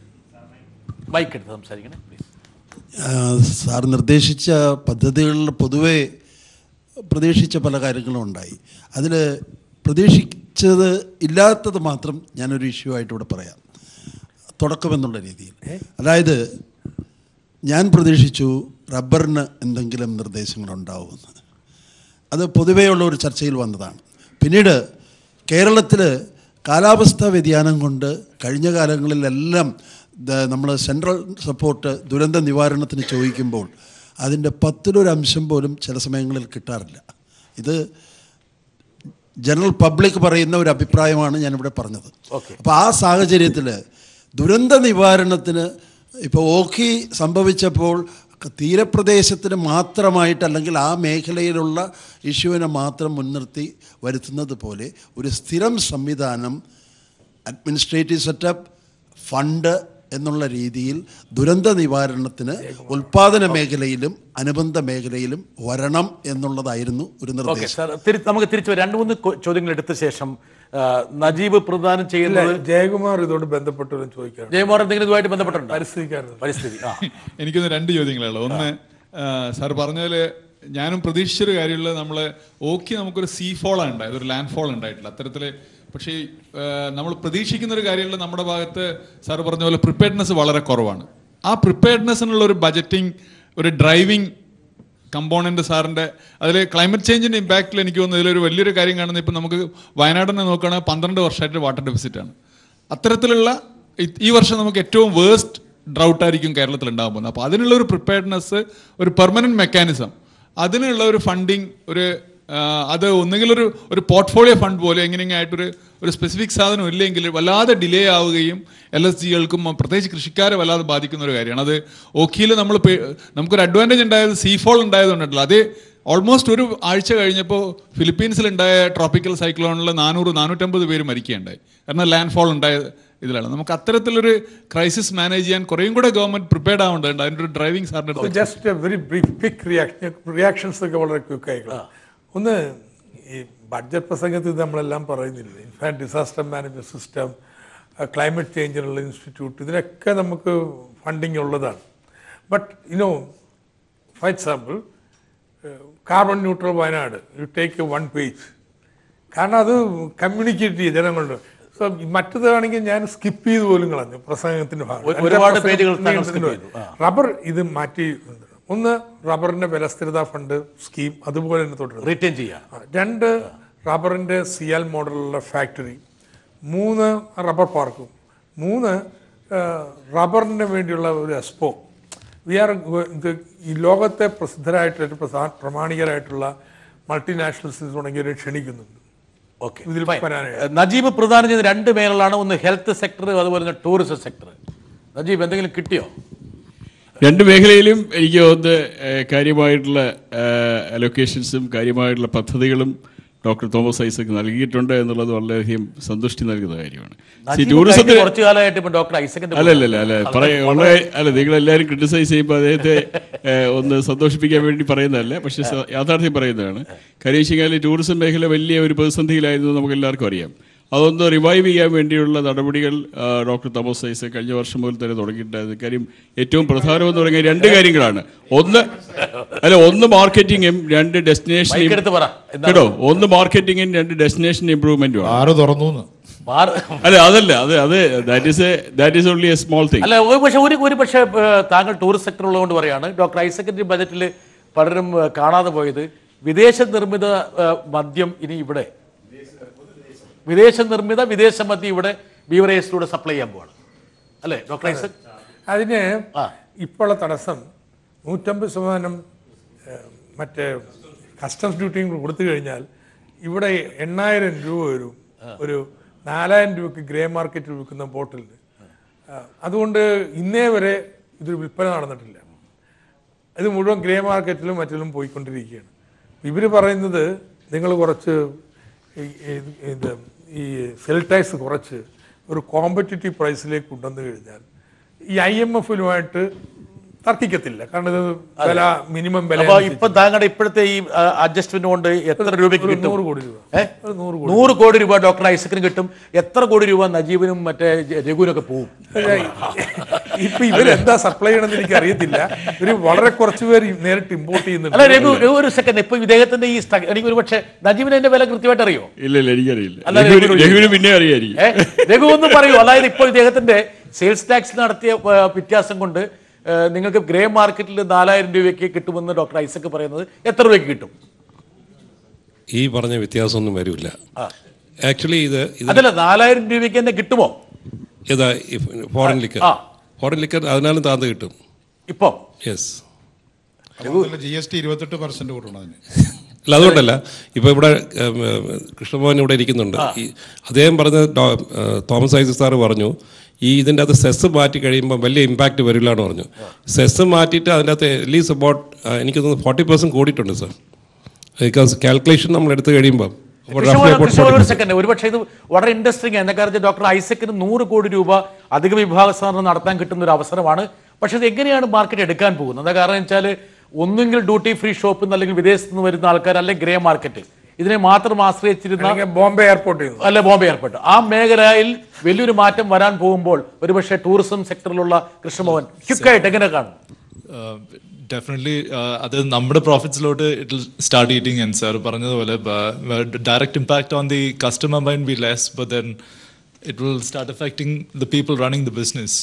മൈക്ക് എടുത്ത് സംസാരിക്കണേ പ്ലീസ് ആ, സാർ നിർദ്ദേശിച്ച പദ്ധതികളിൽ പൊതുവെ പ്രതീക്ഷിച്ച പല കാര്യങ്ങളും ഉണ്ടായി അതിൽ പ്രതീക്ഷിച്ചത് ഇല്ലാത്തത് മാത്രം ഞാനൊരു ഇഷ്യൂ ആയിട്ട് ഇവിടെ പറയാം തുടക്കമെന്നുള്ള രീതിയിൽ അതായത് ഞാൻ പ്രതീക്ഷിച്ചു റബ്ബറിന് എന്തെങ്കിലും നിർദ്ദേശങ്ങളുണ്ടാവുമെന്ന് അത് പൊതുവെയുള്ള ഒരു ചർച്ചയിൽ വന്നതാണ് പിന്നീട് കേരളത്തിൽ കാലാവസ്ഥാ വ്യതിയാനം കൊണ്ട് കഴിഞ്ഞ കാലങ്ങളിലെല്ലാം നമ്മൾ സെൻട്രൽ സപ്പോർട്ട് ദുരന്ത നിവാരണത്തിന് ചോദിക്കുമ്പോൾ അതിൻ്റെ പത്തിലൊരു അംശം പോലും ചില സമയങ്ങളിൽ കിട്ടാറില്ല ഇത് ജനറൽ പബ്ലിക് പറയുന്ന ഒരു അഭിപ്രായമാണ് ഞാനിവിടെ പറഞ്ഞത് അപ്പോൾ ആ സാഹചര്യത്തിൽ ദുരന്ത നിവാരണത്തിന് ഇപ്പോൾ ഓഖി സംഭവിച്ചപ്പോൾ തീരപ്രദേശത്തിന് മാത്രമായിട്ട് അല്ലെങ്കിൽ ആ മേഖലയിലുള്ള ഇഷ്യൂവിനെ മാത്രം മുൻനിർത്തി വരുത്തുന്നത് പോലെ ഒരു സ്ഥിരം സംവിധാനം അഡ്മിനിസ്ട്രേറ്റീവ് സെറ്റപ്പ് ഫണ്ട് എന്നുള്ള രീതിയിൽ ദുരന്ത നിവാരണത്തിന് ഉൽപാദന മേഖലയിലും അനുബന്ധ മേഖലയിലും വരണം എന്നുള്ളതായിരുന്നു ഒരു ഓക്കെ നിർദ്ദേശം സാർ തിരി- നമുക്ക് തിരിച്ചു വരാം. രണ്ട് മൂന്ന് കൊ- ചോദ്യങ്ങൾ എടുത്ത ശേഷം ആ, നജീബ് പ്രദാനം ചെയ്യുന്നത് ജയകുമാർ ഇതോട് ബന്ധപ്പെട്ടവരും ചോദിക്കാറുണ്ട് ജയമോഹൻ എന്തെങ്കിലും ഇതുമായിട്ട് ബന്ധപ്പെട്ടുണ്ടോ പരിസ്ഥിതിക്കാരൻ പരിസ്ഥിതി ആ എനിക്കൊന്ന് രണ്ട് ചോദ്യങ്ങളുള്ളൂ ഒന്ന് ആ, സാർ പറഞ്ഞതിൽ ഞാനും പ്രതീക്ഷിച്ചൊരു കാര്യമുള്ളത് നമ്മൾ ഓക്കി നമുക്കൊരു സീ ഫോളാണ് ഉണ്ടായത് ഒരു ലാൻഡ് ഫോൾ ഉണ്ടായിട്ടില്ല അത്തരത്തിൽ പക്ഷേ നമ്മൾ പ്രതീക്ഷിക്കുന്ന ഒരു കാര്യമുള്ള നമ്മുടെ ഭാഗത്ത് സാർ പറഞ്ഞ പോലെ പ്രിപ്പയർഡ്നെസ് വളരെ കുറവാണ് ആ പ്രിപ്പയർഡ്നെസ്സിനുള്ള ഒരു ബജറ്റിംഗ് ഒരു ഡ്രൈവിംഗ് കമ്പോണന്റ് സാറിന്റെ അതിൽ ക്ലൈമറ്റ് ചേഞ്ചിന്റെ ഇമ്പാക്റ്റിൽ എനിക്ക് തോന്നുന്നു ഇതിലൊരു വലിയൊരു കാര്യം കാണുന്നത് ഇപ്പം നമുക്ക് വയനാടിനെ നോക്കുകയാണെങ്കിൽ പന്ത്രണ്ട് വർഷമായിട്ട് വാട്ടർ ഡെഫിസിറ്റ് ആണ് അത്തരത്തിലുള്ള ഈ- ഈ വർഷം നമുക്ക് ഏറ്റവും വേസ്റ്റ് ഡ്രൗട്ട് ആയിരിക്കും കേരളത്തിൽ ഉണ്ടാകാൻ പോകുന്നത് അപ്പോൾ അതിനുള്ള ഒരു പ്രിപ്പയർഡ്നെസ് ഒരു പെർമനന്റ് മെക്കാനിസം അതിനുള്ള ഒരു ഫണ്ടിങ് ഒരു ആ, അത് ഒന്നുകിൽ ഒരു ഒരു പോർട്ട്ഫോളിയോ ഫണ്ട് പോലെ എങ്ങനെയെങ്കിലും ആയിട്ടൊരു ഒരു സ്പെസിഫിക് സാധനം ഇല്ലെങ്കിൽ വല്ലാതെ ഡിലേ ആവുകയും എൽ എസ് ജികൾക്കും പ്രത്യേകിച്ച് കൃഷിക്കാരെ വല്ലാതെ ബാധിക്കുന്ന ഒരു കാര്യമാണ് അത് ഓക്കിയിൽ നമ്മൾ പേ- നമുക്കൊരു അഡ്വാൻറ്റേജ് ഉണ്ടായത് സീഫോൾ ഉണ്ടായതുകൊണ്ടല്ലോ അത് ഓൾമോസ്റ്റ് ഒരു ആഴ്ച കഴിഞ്ഞപ്പോൾ ഫിലിപ്പീൻസിലുണ്ടായ ട്രോപ്പിക്കൽ സൈക്ലോണിൽ നാനൂറ് നാനൂറ്റമ്പത് പേര് മരിക്കുകയുണ്ടായി കാരണം ലാൻഡ് ഫോൾ ഉണ്ടായ ഇതിലാണ് നമുക്ക് അത്തരത്തിലൊരു ക്രൈസിസ് മാനേജ് ചെയ്യാൻ കുറേയും കൂടെ ഗവൺമെന്റ് പ്രിപ്പയർഡ് ആവേണ്ടതുണ്ട് അതിൻ്റെ ഒരു ഡ്രൈവിംഗ് സാറിൻ്റെ അടുത്ത് just a very brief quick reaction reactions ഒക്കെ വളരെ ക്വിക്ക് ആയിക്കോളാം ഒന്ന് ഈ ബഡ്ജറ്റ് പ്രസംഗത്തിൽ നമ്മളെല്ലാം പറയുന്നില്ല in fact disaster management system climate ചേഞ്ചിനുള്ള ഇൻസ്റ്റിറ്റ്യൂട്ട് ഇതിനൊക്കെ നമുക്ക് ഫണ്ടിങ് ഉള്ളതാണ് but you know for example carbon neutral Wayanad you take one page കാരണം അത് കമ്മ്യൂണിക്കേറ്റ് ചെയ്യും ജനങ്ങളുടെ സോ മറ്റേതാണെങ്കിൽ ഞാൻ സ്കിപ്പ് ചെയ്ത് പോലും കളഞ്ഞു പ്രസംഗത്തിന്റെ ഭാഗം ഒരു- ഒരുപാട് പേജുകൾ താങ്കൾ skip ചെയ്തു. ആ. റബ്ബർ ഇത് മാറ്റി ഒന്ന് റബ്ബറിന്റെ ബലസ്ഥിരതാ ഫണ്ട് സ്കീം അതുപോലെ തന്നെ തുടരും റിട്ടേൺ ചെയ്യാം ആ, രണ്ട് റബ്ബറിന്റെ സിയാൽ മോഡലുള്ള ഫാക്ടറി മൂന്ന് റബ്ബർ പാർക്കും മൂന്ന് ആ, റബ്ബറിന് വേണ്ടിയുള്ള ഒരു എക്സ്പോ വി ആർ ഈ ലോകത്തെ പ്രസിദ്ധരായിട്ടുള്ള പ്രസാ- പ്രമാണികരായിട്ടുള്ള മൾട്ടിനാഷണൽസ് തുടങ്ങിയവരെ ക്ഷണിക്കുന്നുണ്ട് ഓക്കെ ഇതിൽ വരാനായി നജീബ് പ്രധാനം ചെയ്ത രണ്ട് മേഖലകളാണ് ഒന്ന് ഹെൽത്ത് സെക്ടർ അതുപോലെ തന്നെ ടൂറിസം സെക്ടർ നജീബ് എന്തെങ്കിലും കിട്ടിയോ രണ്ട് മേഖലയിലും എനിക്ക് തോന്നുന്നത് ഏഹ്, കാര്യമായിട്ടുള്ള അലൊക്കേഷൻസും കാര്യമായിട്ടുള്ള പദ്ധതികളും ഡോക്ടർ തോമസ് ഐസക് നൽകിയിട്ടുണ്ട് എന്നുള്ളത് വളരെയധികം സന്തുഷ്ടി നൽകുന്ന കാര്യമാണ് സി നജീബ് ടൂറിസത്തിൽ കഴിഞ്ഞ കുറച്ചു കാലമായിട്ട് ഇപ്പൊ ഡോക്ടർ ഐസക്കിന്റെ അല്ല അല്ല അല്ല അല്ല പറയ വളരെ അല്ല നിങ്ങൾ എല്ലാവരും ക്രിട്ടിസൈസ് ചെയ്യുമ്പോൾ അദ്ദേഹത്തെ ഏഹ്, ഒന്ന് സന്തോഷിപ്പിക്കാൻ വേണ്ടി പറയുന്നതല്ല പക്ഷേ സ- യാഥാർത്ഥ്യം പറയുന്നതാണ് കാര്യം വെച്ച് കഴിഞ്ഞാൽ ടൂറിസം മേഖല വലിയ ഒരു പ്രതിസന്ധിയിലായിരുന്നു നമുക്ക് എല്ലാവർക്കും അറിയാം അതൊന്ന് റിവൈവ് ചെയ്യാൻ വേണ്ടിയുള്ള നടപടികൾ ആ, ഡോക്ടർ തോമസ് ഐസക് കഴിഞ്ഞ വർഷം മുതൽ തന്നെ തുടങ്ങിയിട്ടുണ്ടായിരുന്നു കാര്യം ഏറ്റവും പ്രധാനമെന്ന് പറയുന്നത് രണ്ട് കാര്യങ്ങളാണ് ഒന്ന് അല്ല ഒന്ന് മാർക്കറ്റിങ്ങും രണ്ട് ഡെസ്റ്റിനേഷൻ Mic എടുത്ത് പറ. എന്താണ്? കേട്ടോ ഒന്ന് മാർക്കറ്റിങ്ങും രണ്ട് ഡെസ്റ്റിനേഷൻ ഇംപ്രൂവ്മെന്റും ആറ് തുറന്നു മാറ്- അല്ല അതല്ല അത് അത് that is that is only a small thing അല്ല ഒരു പക്ഷേ ഒരു ഒരു പക്ഷേ ഏഹ്, താങ്കൾ ടൂറിസ്റ്റ് സെക്ടർ ഉള്ളതുകൊണ്ട് പറയാണ് ഡോക്ടർ ഐസക്കിന്റെ ബജറ്റിൽ പലരും ഏഹ്, കാണാതെ പോയത് വിദേശ നിർമ്മിത ഏഹ്, മദ്യം ഇനി ഇവിടെ വിദേശ നിർമ്മിത വിദേശ മദ്യം ഇവിടെ ബീവറേജിലൂടെ സപ്ലൈ ചെയ്യാൻ പോവാണ് അല്ലേ ഡോക്ടർ ഐസക് അതിന് ഇപ്പോഴുള്ള തടസ്സം നൂറ്റമ്പത് ശതമാനം ഏഹ്, മറ്റേ കസ്റ്റംസ് ഡ്യൂട്ടിയും കൂടി കൊടുത്തു കഴിഞ്ഞാൽ ഇവിടെ എണ്ണായിരം രൂപ വരും ഒരു നാലായിരം രൂപയ്ക്ക് ഗ്രേ മാർക്കറ്റിൽ വിൽക്കുന്ന ബോട്ടിലിന് ആ, അതുകൊണ്ട് ഇന്നേ വരെ ഇതൊരു വിൽപ്പന നടന്നിട്ടില്ല ഇത് മുഴുവൻ ഗ്രേ മാർക്കറ്റിലും മറ്റിലും പോയിക്കൊണ്ടിരിക്കുകയാണ് ഇവർ പറയുന്നത് നിങ്ങൾ കുറച്ച് ഈ- ഈ- ഇത് ഈ സെൽ ടാക്സ് കുറച്ച് ഒരു കോമ്പറ്റീറ്റീവ് പ്രൈസിലേക്ക് കൊണ്ടുവന്നു കഴിഞ്ഞാൽ ഈ ഐ എം എഫിലുമായിട്ട് തർക്കിക്കത്തില്ല കാരണം ഇത് വില മിനിമം വില അപ്പൊ ഇപ്പൊ താങ്കളുടെ ഇപ്പോഴത്തെ ഈ അഡ്ജസ്റ്റ്മെന്റ് കൊണ്ട് എത്ര രൂപയ്ക്ക് ഒരു കിട്ടും നൂറ് കോടി രൂപ ഏ? ഒരു നൂറ് കോടി നൂറ് കോടി രൂപ ഡോക്ടർ ഐസക്കിന് കിട്ടും എത്ര കോടി രൂപ നജീബിനും മറ്റേ രഘുവിനൊക്കെ പോവും ഇപ്പൊ ഇവരെന്താ സപ്ലൈ ചെയ്യണമെന്ന് എനിക്ക് അറിയത്തില്ല ഇവര് വളരെ കുറച്ച് പേര് നേരിട്ട് ഇമ്പോർട്ട് അല്ല രഘു ചെയ്യുന്നുണ്ട് രഘു ഒരു സെക്കൻഡ് ഇപ്പൊ ഇദ്ദേഹത്തിന്റെ ഈ സ്റ്റ- എനിക്ക് ഒരു പക്ഷേ നജീബിന് അതിന്റെ വില കൃത്യമായിട്ട് അറിയോ ഇല്ല ഇല്ല എനിക്കറിയില്ല അല്ല, രഘുവിന് രഘുവിന് രഘുവിന് പിന്നെ അറിയായിരിക്കും ഏ? രഘു ഒന്ന് പറയൂ അതായത് ഇപ്പോൾ ഇദ്ദേഹത്തിന്റെ സെയിൽസ് ടാക്സ് നടത്തിയ ഏ, വ്യത്യാസം കൊണ്ട് ഏ, നിങ്ങൾക്ക് ഗ്രേ മാർക്കറ്റിൽ നാലായിരം രൂപയ്ക്ക് കിട്ടുമെന്ന് ഡോക്ടർ ഐസക്ക് പറയുന്നത് എത്ര രൂപയ്ക്ക് കിട്ടും ഈ പറഞ്ഞ വ്യത്യാസമൊന്നും വരില്ല ആക്ച്വലി ഇത് ഇത് അതല്ല നാലായിരം രൂപയ്ക്ക് തന്നെ കിട്ടുമോ ഏതാ ഫോറിൻ ലിക്കർ ആ. ഫോറിൻ ലിക്കർ അതിനാലും താഴ്ന്ന് കിട്ടും ഇപ്പൊ യെസ് ജി എസ് ടി ഇരുപത്തെട്ട് പെർസെന്റ് കൂട്ടണം അതിന് അല്ല അതുകൊണ്ടല്ല ഇപ്പോൾ ഇവിടെ ഉം, ഉം, കൃഷ്ണമോഹൻ ഇവിടെ ഇരിക്കുന്നുണ്ട് ഈ അദ്ദേഹം പറഞ്ഞ ഡോ- ഏഹ്, തോമസ് ഐസക് സാറ് പറഞ്ഞു ഈ ഇതിൻ്റെ അകത്ത് സെസ് മാറ്റി കഴിയുമ്പോൾ വലിയ ഇമ്പാക്റ്റ് വരില്ല എന്ന് പറഞ്ഞു സെസ് മാറ്റിയിട്ട് അതിൻ്റെ അകത്ത് അറ്റ്ലീസ്റ്റ് അബൌട്ട് എനിക്ക് തോന്നുന്നു ഫോർട്ടി പെർസെൻറ്റ് കൂടിയിട്ടുണ്ട് സാർ ബിക്കോസ് കാൽക്കുലേഷൻ നമ്മൾ എടുത്തു കഴിയുമ്പോൾ about roughly Krishnamohan about Krishnamohan ഒരു 40%. സെക്കൻഡ് ഒരുപക്ഷെ ഇത് വളരെ ഇൻട്രസ്റ്റിംഗ് ആണ് കാരണം ഡോക്ടർ ഐസക്കിന് നൂറ് കോടി രൂപ അധിക വിഭാഗ സ്ഥാനം നടത്താൻ കിട്ടുന്ന ഒരു അവസരമാണ് പക്ഷെ ഇത് എങ്ങനെയാണ് മാർക്കറ്റ് എടുക്കാൻ പോകുന്നത് എന്താ കാരണം വെച്ചാൽ ഒന്നുകിൽ ഡ്യൂട്ടി ഫ്രീ ഷോപ്പിൽ നിന്ന് അല്ലെങ്കിൽ വിദേശത്ത് നിന്ന് വരുന്ന ആൾക്കാർ അല്ലെങ്കിൽ ഗ്രേ മാർക്കറ്റ് ഇതിനെ മാത്രം ആശ്രയിച്ചിരുന്ന ബോംബെ എയർപോർട്ടിൽ നിന്ന് അല്ലെ ബോംബെ എയർപോർട്ട് ആ മേഖലയിൽ വലിയൊരു മാറ്റം വരാൻ പോകുമ്പോൾ ഒരുപക്ഷെ ടൂറിസം സെക്ടറിലുള്ള കൃഷ്ണമോഹൻ ക്വിക്കായിട്ട് എങ്ങനെ കാണും ഡെഫിനറ്റ്ലി അത് നമ്മുടെ പ്രോഫിറ്റ്സിലോട്ട് it start eating and sir പറഞ്ഞതുപോലെ direct impact on the customer mind be less but then it will start affecting the people running the business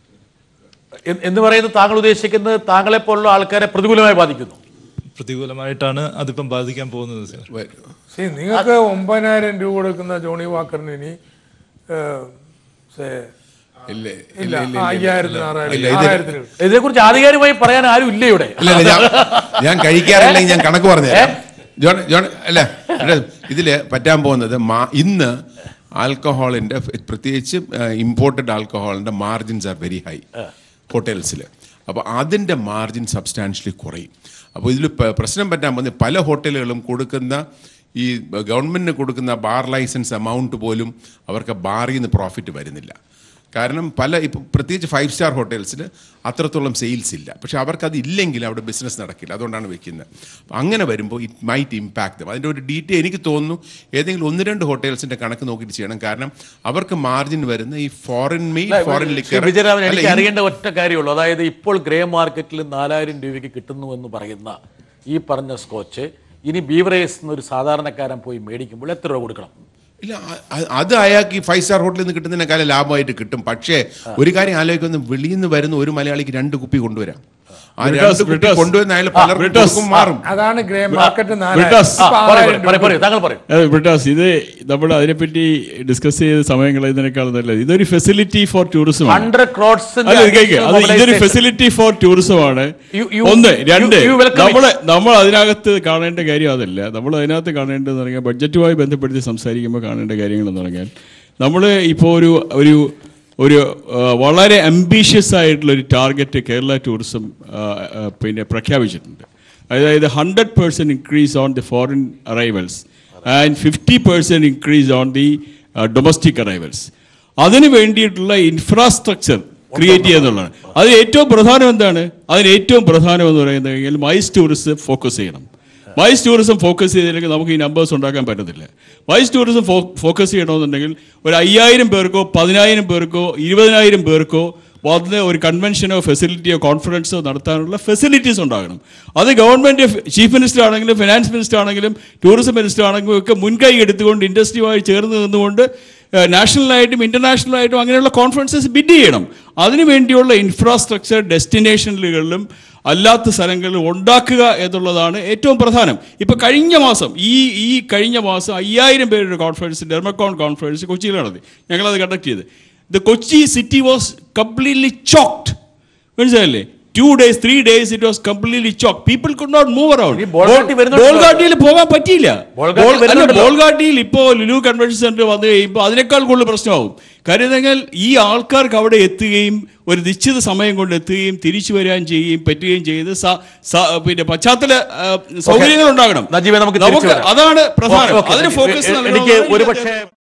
എന്ന് എന്ന് പറയുന്നത് താങ്കൾ ഉദ്ദേശിക്കുന്നത് താങ്കളെ പോലുള്ള ആൾക്കാരെ പ്രതികൂലമായി ബാധിക്കുന്നു പ്രതികൂലമായിട്ടാണ് അതിപ്പം ബാധിക്കാൻ പോകുന്നത് സാർ See, നിങ്ങൾക്ക് ഒമ്പതിനായിരം രൂപ കൊടുക്കുന്ന ജോണി വാക്കറിന് ഇനി ഏഹ്, say, ഇല്ല, ഇല്ല ഇല്ല, ഇല്ല, ആ, അയ്യായിരത്തിന് ഇല്ല, ആറായിരത്തിന് ഇല്ല, ഇത് ആറായിരത്തിന് ഇതിനെക്കുറിച്ച് ആധികാരികമായി പറയാൻ ആരും ഇല്ല ഇവിടെ ഇല്ല ഇല്ല ഞാൻ ഞാൻ കഴിക്കാറില്ലെങ്കിൽ ഞാൻ കണക്ക് പറഞ്ഞുതരാം ജോൺ ജോൺ അല്ല ഇവിടെ ഇതില് പറ്റാൻ പോകുന്നത് മാ- ഇന്ന് ആൽക്കഹോളിന്റെ പ്രത്യേകിച്ച് ഇമ്പോർട്ടഡ് ആൽക്കഹോളിന്റെ മാർജിൻസ് ആർ വെരി ഹൈ ഹോട്ടൽസിൽ അപ്പോൾ അതിൻ്റെ മാർജിൻ സബ്സ്റ്റാൻഷ്യലി കുറയും അപ്പോൾ ഇതിൽ പ്രശ്നം പറ്റാൻ പോകുന്നത് പല ഹോട്ടലുകളും കൊടുക്കുന്ന ഈ ഗവൺമെൻറ്റിന് കൊടുക്കുന്ന ബാർ ലൈസൻസ് എമൗണ്ട് പോലും അവർക്ക് ബാറിൽ നിന്ന് പ്രോഫിറ്റ് വരുന്നില്ല കാരണം പല ഇപ്പം പ്രത്യേകിച്ച് ഫൈവ് സ്റ്റാർ ഹോട്ടൽസിൽ അത്രത്തോളം സെയിൽസ് ഇല്ല പക്ഷെ അവർക്കത് ഇല്ലെങ്കിൽ അവിടെ ബിസിനസ് നടക്കില്ല അതുകൊണ്ടാണ് വെക്കുന്നത് അപ്പം അങ്ങനെ വരുമ്പോൾ ഇറ്റ് മൈറ്റ് ഇമ്പാക്ട് അതിൻ്റെ ഒരു ഡീറ്റെയിൽ എനിക്ക് തോന്നുന്നു ഏതെങ്കിലും ഒന്ന് രണ്ട് ഹോട്ടൽസിൻ്റെ കണക്ക് നോക്കിയിട്ട് ചെയ്യണം കാരണം അവർക്ക് മാർജിൻ വരുന്ന ഈ foreign mail foreign Shri liquor Vijayaraman എനിക്ക് അറിയേണ്ട ഒറ്റ കാര്യമുള്ളൂ അതായത് ഇപ്പോൾ ഗ്രേ മാർക്കറ്റിൽ നാലായിരം രൂപയ്ക്ക് കിട്ടുന്നു എന്ന് പറയുന്ന ഈ പറഞ്ഞ സ്കോച്ച് ഇനി ബീവറേസ് എന്നൊരു സാധാരണക്കാരൻ പോയി മേടിക്കുമ്പോൾ എത്ര രൂപ കൊടുക്കണം ഇല്ല അ- അ- അത് അയാൾക്ക് ഈ ഫൈവ് സ്റ്റാർ ഹോട്ടലിൽ നിന്ന് കിട്ടുന്നതിനേക്കാളും ലാഭമായിട്ട് കിട്ടും പക്ഷേ ഒരു കാര്യം ആലോചിക്കുന്ന വെളിയിൽ നിന്ന് വരുന്ന ഒരു മലയാളിക്ക് രണ്ട് കുപ്പി കൊണ്ടുവരാം ആ രണ്ട് ബ്രിട്ടാസ്, കുപ്പി ബ്രിട്ടാസ്. കൊണ്ടുവരുന്ന അയാൾ ആ, പലർക്കും ബ്രിട്ടാസ്. കൊടുക്കും മാറും അതാണ് ഗ്രേ മാർക്കറ്റ് ബ്രിട്ടാസ്. താങ്കൾ പറയും അതെ ബ്രിട്ടാസ് ഇത് നമ്മൾ അതിനെപ്പറ്റി ഡിസ്കസ് ചെയ്ത സമയം കളയുന്നതിനേക്കാൾ നല്ലത് ഇതൊരു facility for tourism hundred crores അല്ല ഇത് കേൾക്ക്. അത് ഇതൊരു ഫെസിലിറ്റി ഫോർ ടൂറിസം ആണ് You- you- ഒന്ന് രണ്ട് you- you welcome it. നമ്മൾ നമ്മൾ അതിനകത്ത് കാണേണ്ട കാര്യം അതല്ല നമ്മൾ അതിനകത്ത് കാണേണ്ടതെന്ന് പറഞ്ഞാൽ ബഡ്ജറ്റുമായി ബന്ധപ്പെടുത്തി സംസാരിക്കുമ്പോൾ കാണേണ്ട കാര്യങ്ങൾ എന്ന് പറഞ്ഞാൽ നമ്മൾ ഇപ്പോൾ ഒരു ഒരു ഒരു ആ, വളരെ അംബീഷ്യസ് ആയിട്ടുള്ള ഒരു ടാർഗറ്റ് കേരള ടൂറിസം ആ, ആ, പിന്നെ പ്രഖ്യാപിച്ചിട്ടുണ്ട് അതായത് hundred percent increase on the foreign arrivals and fifty percent increase on the domestic arrivals അതിന് വേണ്ടിയിട്ടുള്ള ഇൻഫ്രാസ്ട്രക്ചർ ക്രിയേറ്റ് ചെയ്യുക എന്നുള്ളതാണ് അതിന് ഏറ്റവും പ്രധാനം എന്താണ് അതിന് ഏറ്റവും പ്രധാനം എന്ന് പറയുന്നത് കഴിഞ്ഞാൽ മൈസ് ടൂറിസം ഫോക്കസ് ചെയ്യണം മൈസ് ടൂറിസം ഫോക്കസ് ചെയ്തില്ലെങ്കിൽ നമുക്ക് ഈ നമ്പേഴ്സ് ഉണ്ടാക്കാൻ പറ്റത്തില്ല മൈസ് ടൂറിസം ഫോക്കസ് ചെയ്യണമെന്നുണ്ടെങ്കിൽ ഒരു അയ്യായിരം പേർക്കോ പതിനായിരം പേർക്കോ ഇരുപതിനായിരം പേർക്കോ വന്ന് ഒരു കൺവെൻഷനോ ഫെസിലിറ്റിയോ കോൺഫറൻസോ നടത്താനുള്ള ഫെസിലിറ്റീസ് ഉണ്ടാകണം അത് ഗവൺമെൻറ് ചീഫ് മിനിസ്റ്റർ ആണെങ്കിലും ഫിനാൻസ് മിനിസ്റ്റർ ആണെങ്കിലും ടൂറിസം മിനിസ്റ്റർ ആണെങ്കിലും ഒക്കെ മുൻകൈ എടുത്തുകൊണ്ട് ഇൻഡസ്ട്രിയുമായി ചേർന്ന് നിന്നുകൊണ്ട് നാഷണലായിട്ടും ഇൻ്റർനാഷണലായിട്ടും അങ്ങനെയുള്ള കോൺഫറൻസസ് ബിഡ് ചെയ്യണം അതിനു വേണ്ടിയുള്ള ഇൻഫ്രാസ്ട്രക്ചർ ഡെസ്റ്റിനേഷനുകളിലും അല്ലാത്ത സ്ഥലങ്ങളിൽ ഉണ്ടാക്കുക എന്നുള്ളതാണ് ഏറ്റവും പ്രധാനം ഇപ്പൊ കഴിഞ്ഞ മാസം ഈ ഈ കഴിഞ്ഞ മാസം അയ്യായിരം പേരുടെ കോൺഫറൻസ് ഡെർമക്കോൺ കോൺഫറൻസ് കൊച്ചിയിൽ നടത്തി ഞങ്ങളത് കണ്ടക്ട് ചെയ്ത് the Kochi city was completely choked മനസ്സിലായില്ലേ two days three days it was completely choke people could not move around Bolgatty വരുന്നുണ്ടല്ലോ. ബോൾഗാട്ടിയിൽ പോകാൻ പറ്റിയില്ല ബോൾഗാട്ടി ബോൾ- അല്ല, വരുന്നുണ്ടല്ലോ. ബോൾഗാട്ടിയിൽ ഇപ്പോൾ ലുലു കൺവെൻഷൻ സെന്റർ വന്നു കഴിയുമ്പോൾ അതിനേക്കാൾ കൂടുതൽ പ്രശ്നമാവും കാര്യം എന്തെങ്കിൽ ഈ ആൾക്കാർക്ക് അവിടെ എത്തുകയും ഒരു നിശ്ചിത സമയം കൊണ്ട് എത്തുകയും തിരിച്ചു വരാൻ ചെയ്യുകയും പറ്റുകയും ചെയ്ത് സ- സ- പിന്നെ പശ്ചാത്തല ആ, സൗകര്യങ്ങൾ ഉണ്ടാകണം നജീബെ നമുക്ക് തിരിച്ചു നമുക്ക് വരാം. അതാണ് പ്രധാനം ഓക്കേ, ഓക്കേ. അതിന് ഫോക്കസ് എനിക്ക് ഒരു പക്ഷേ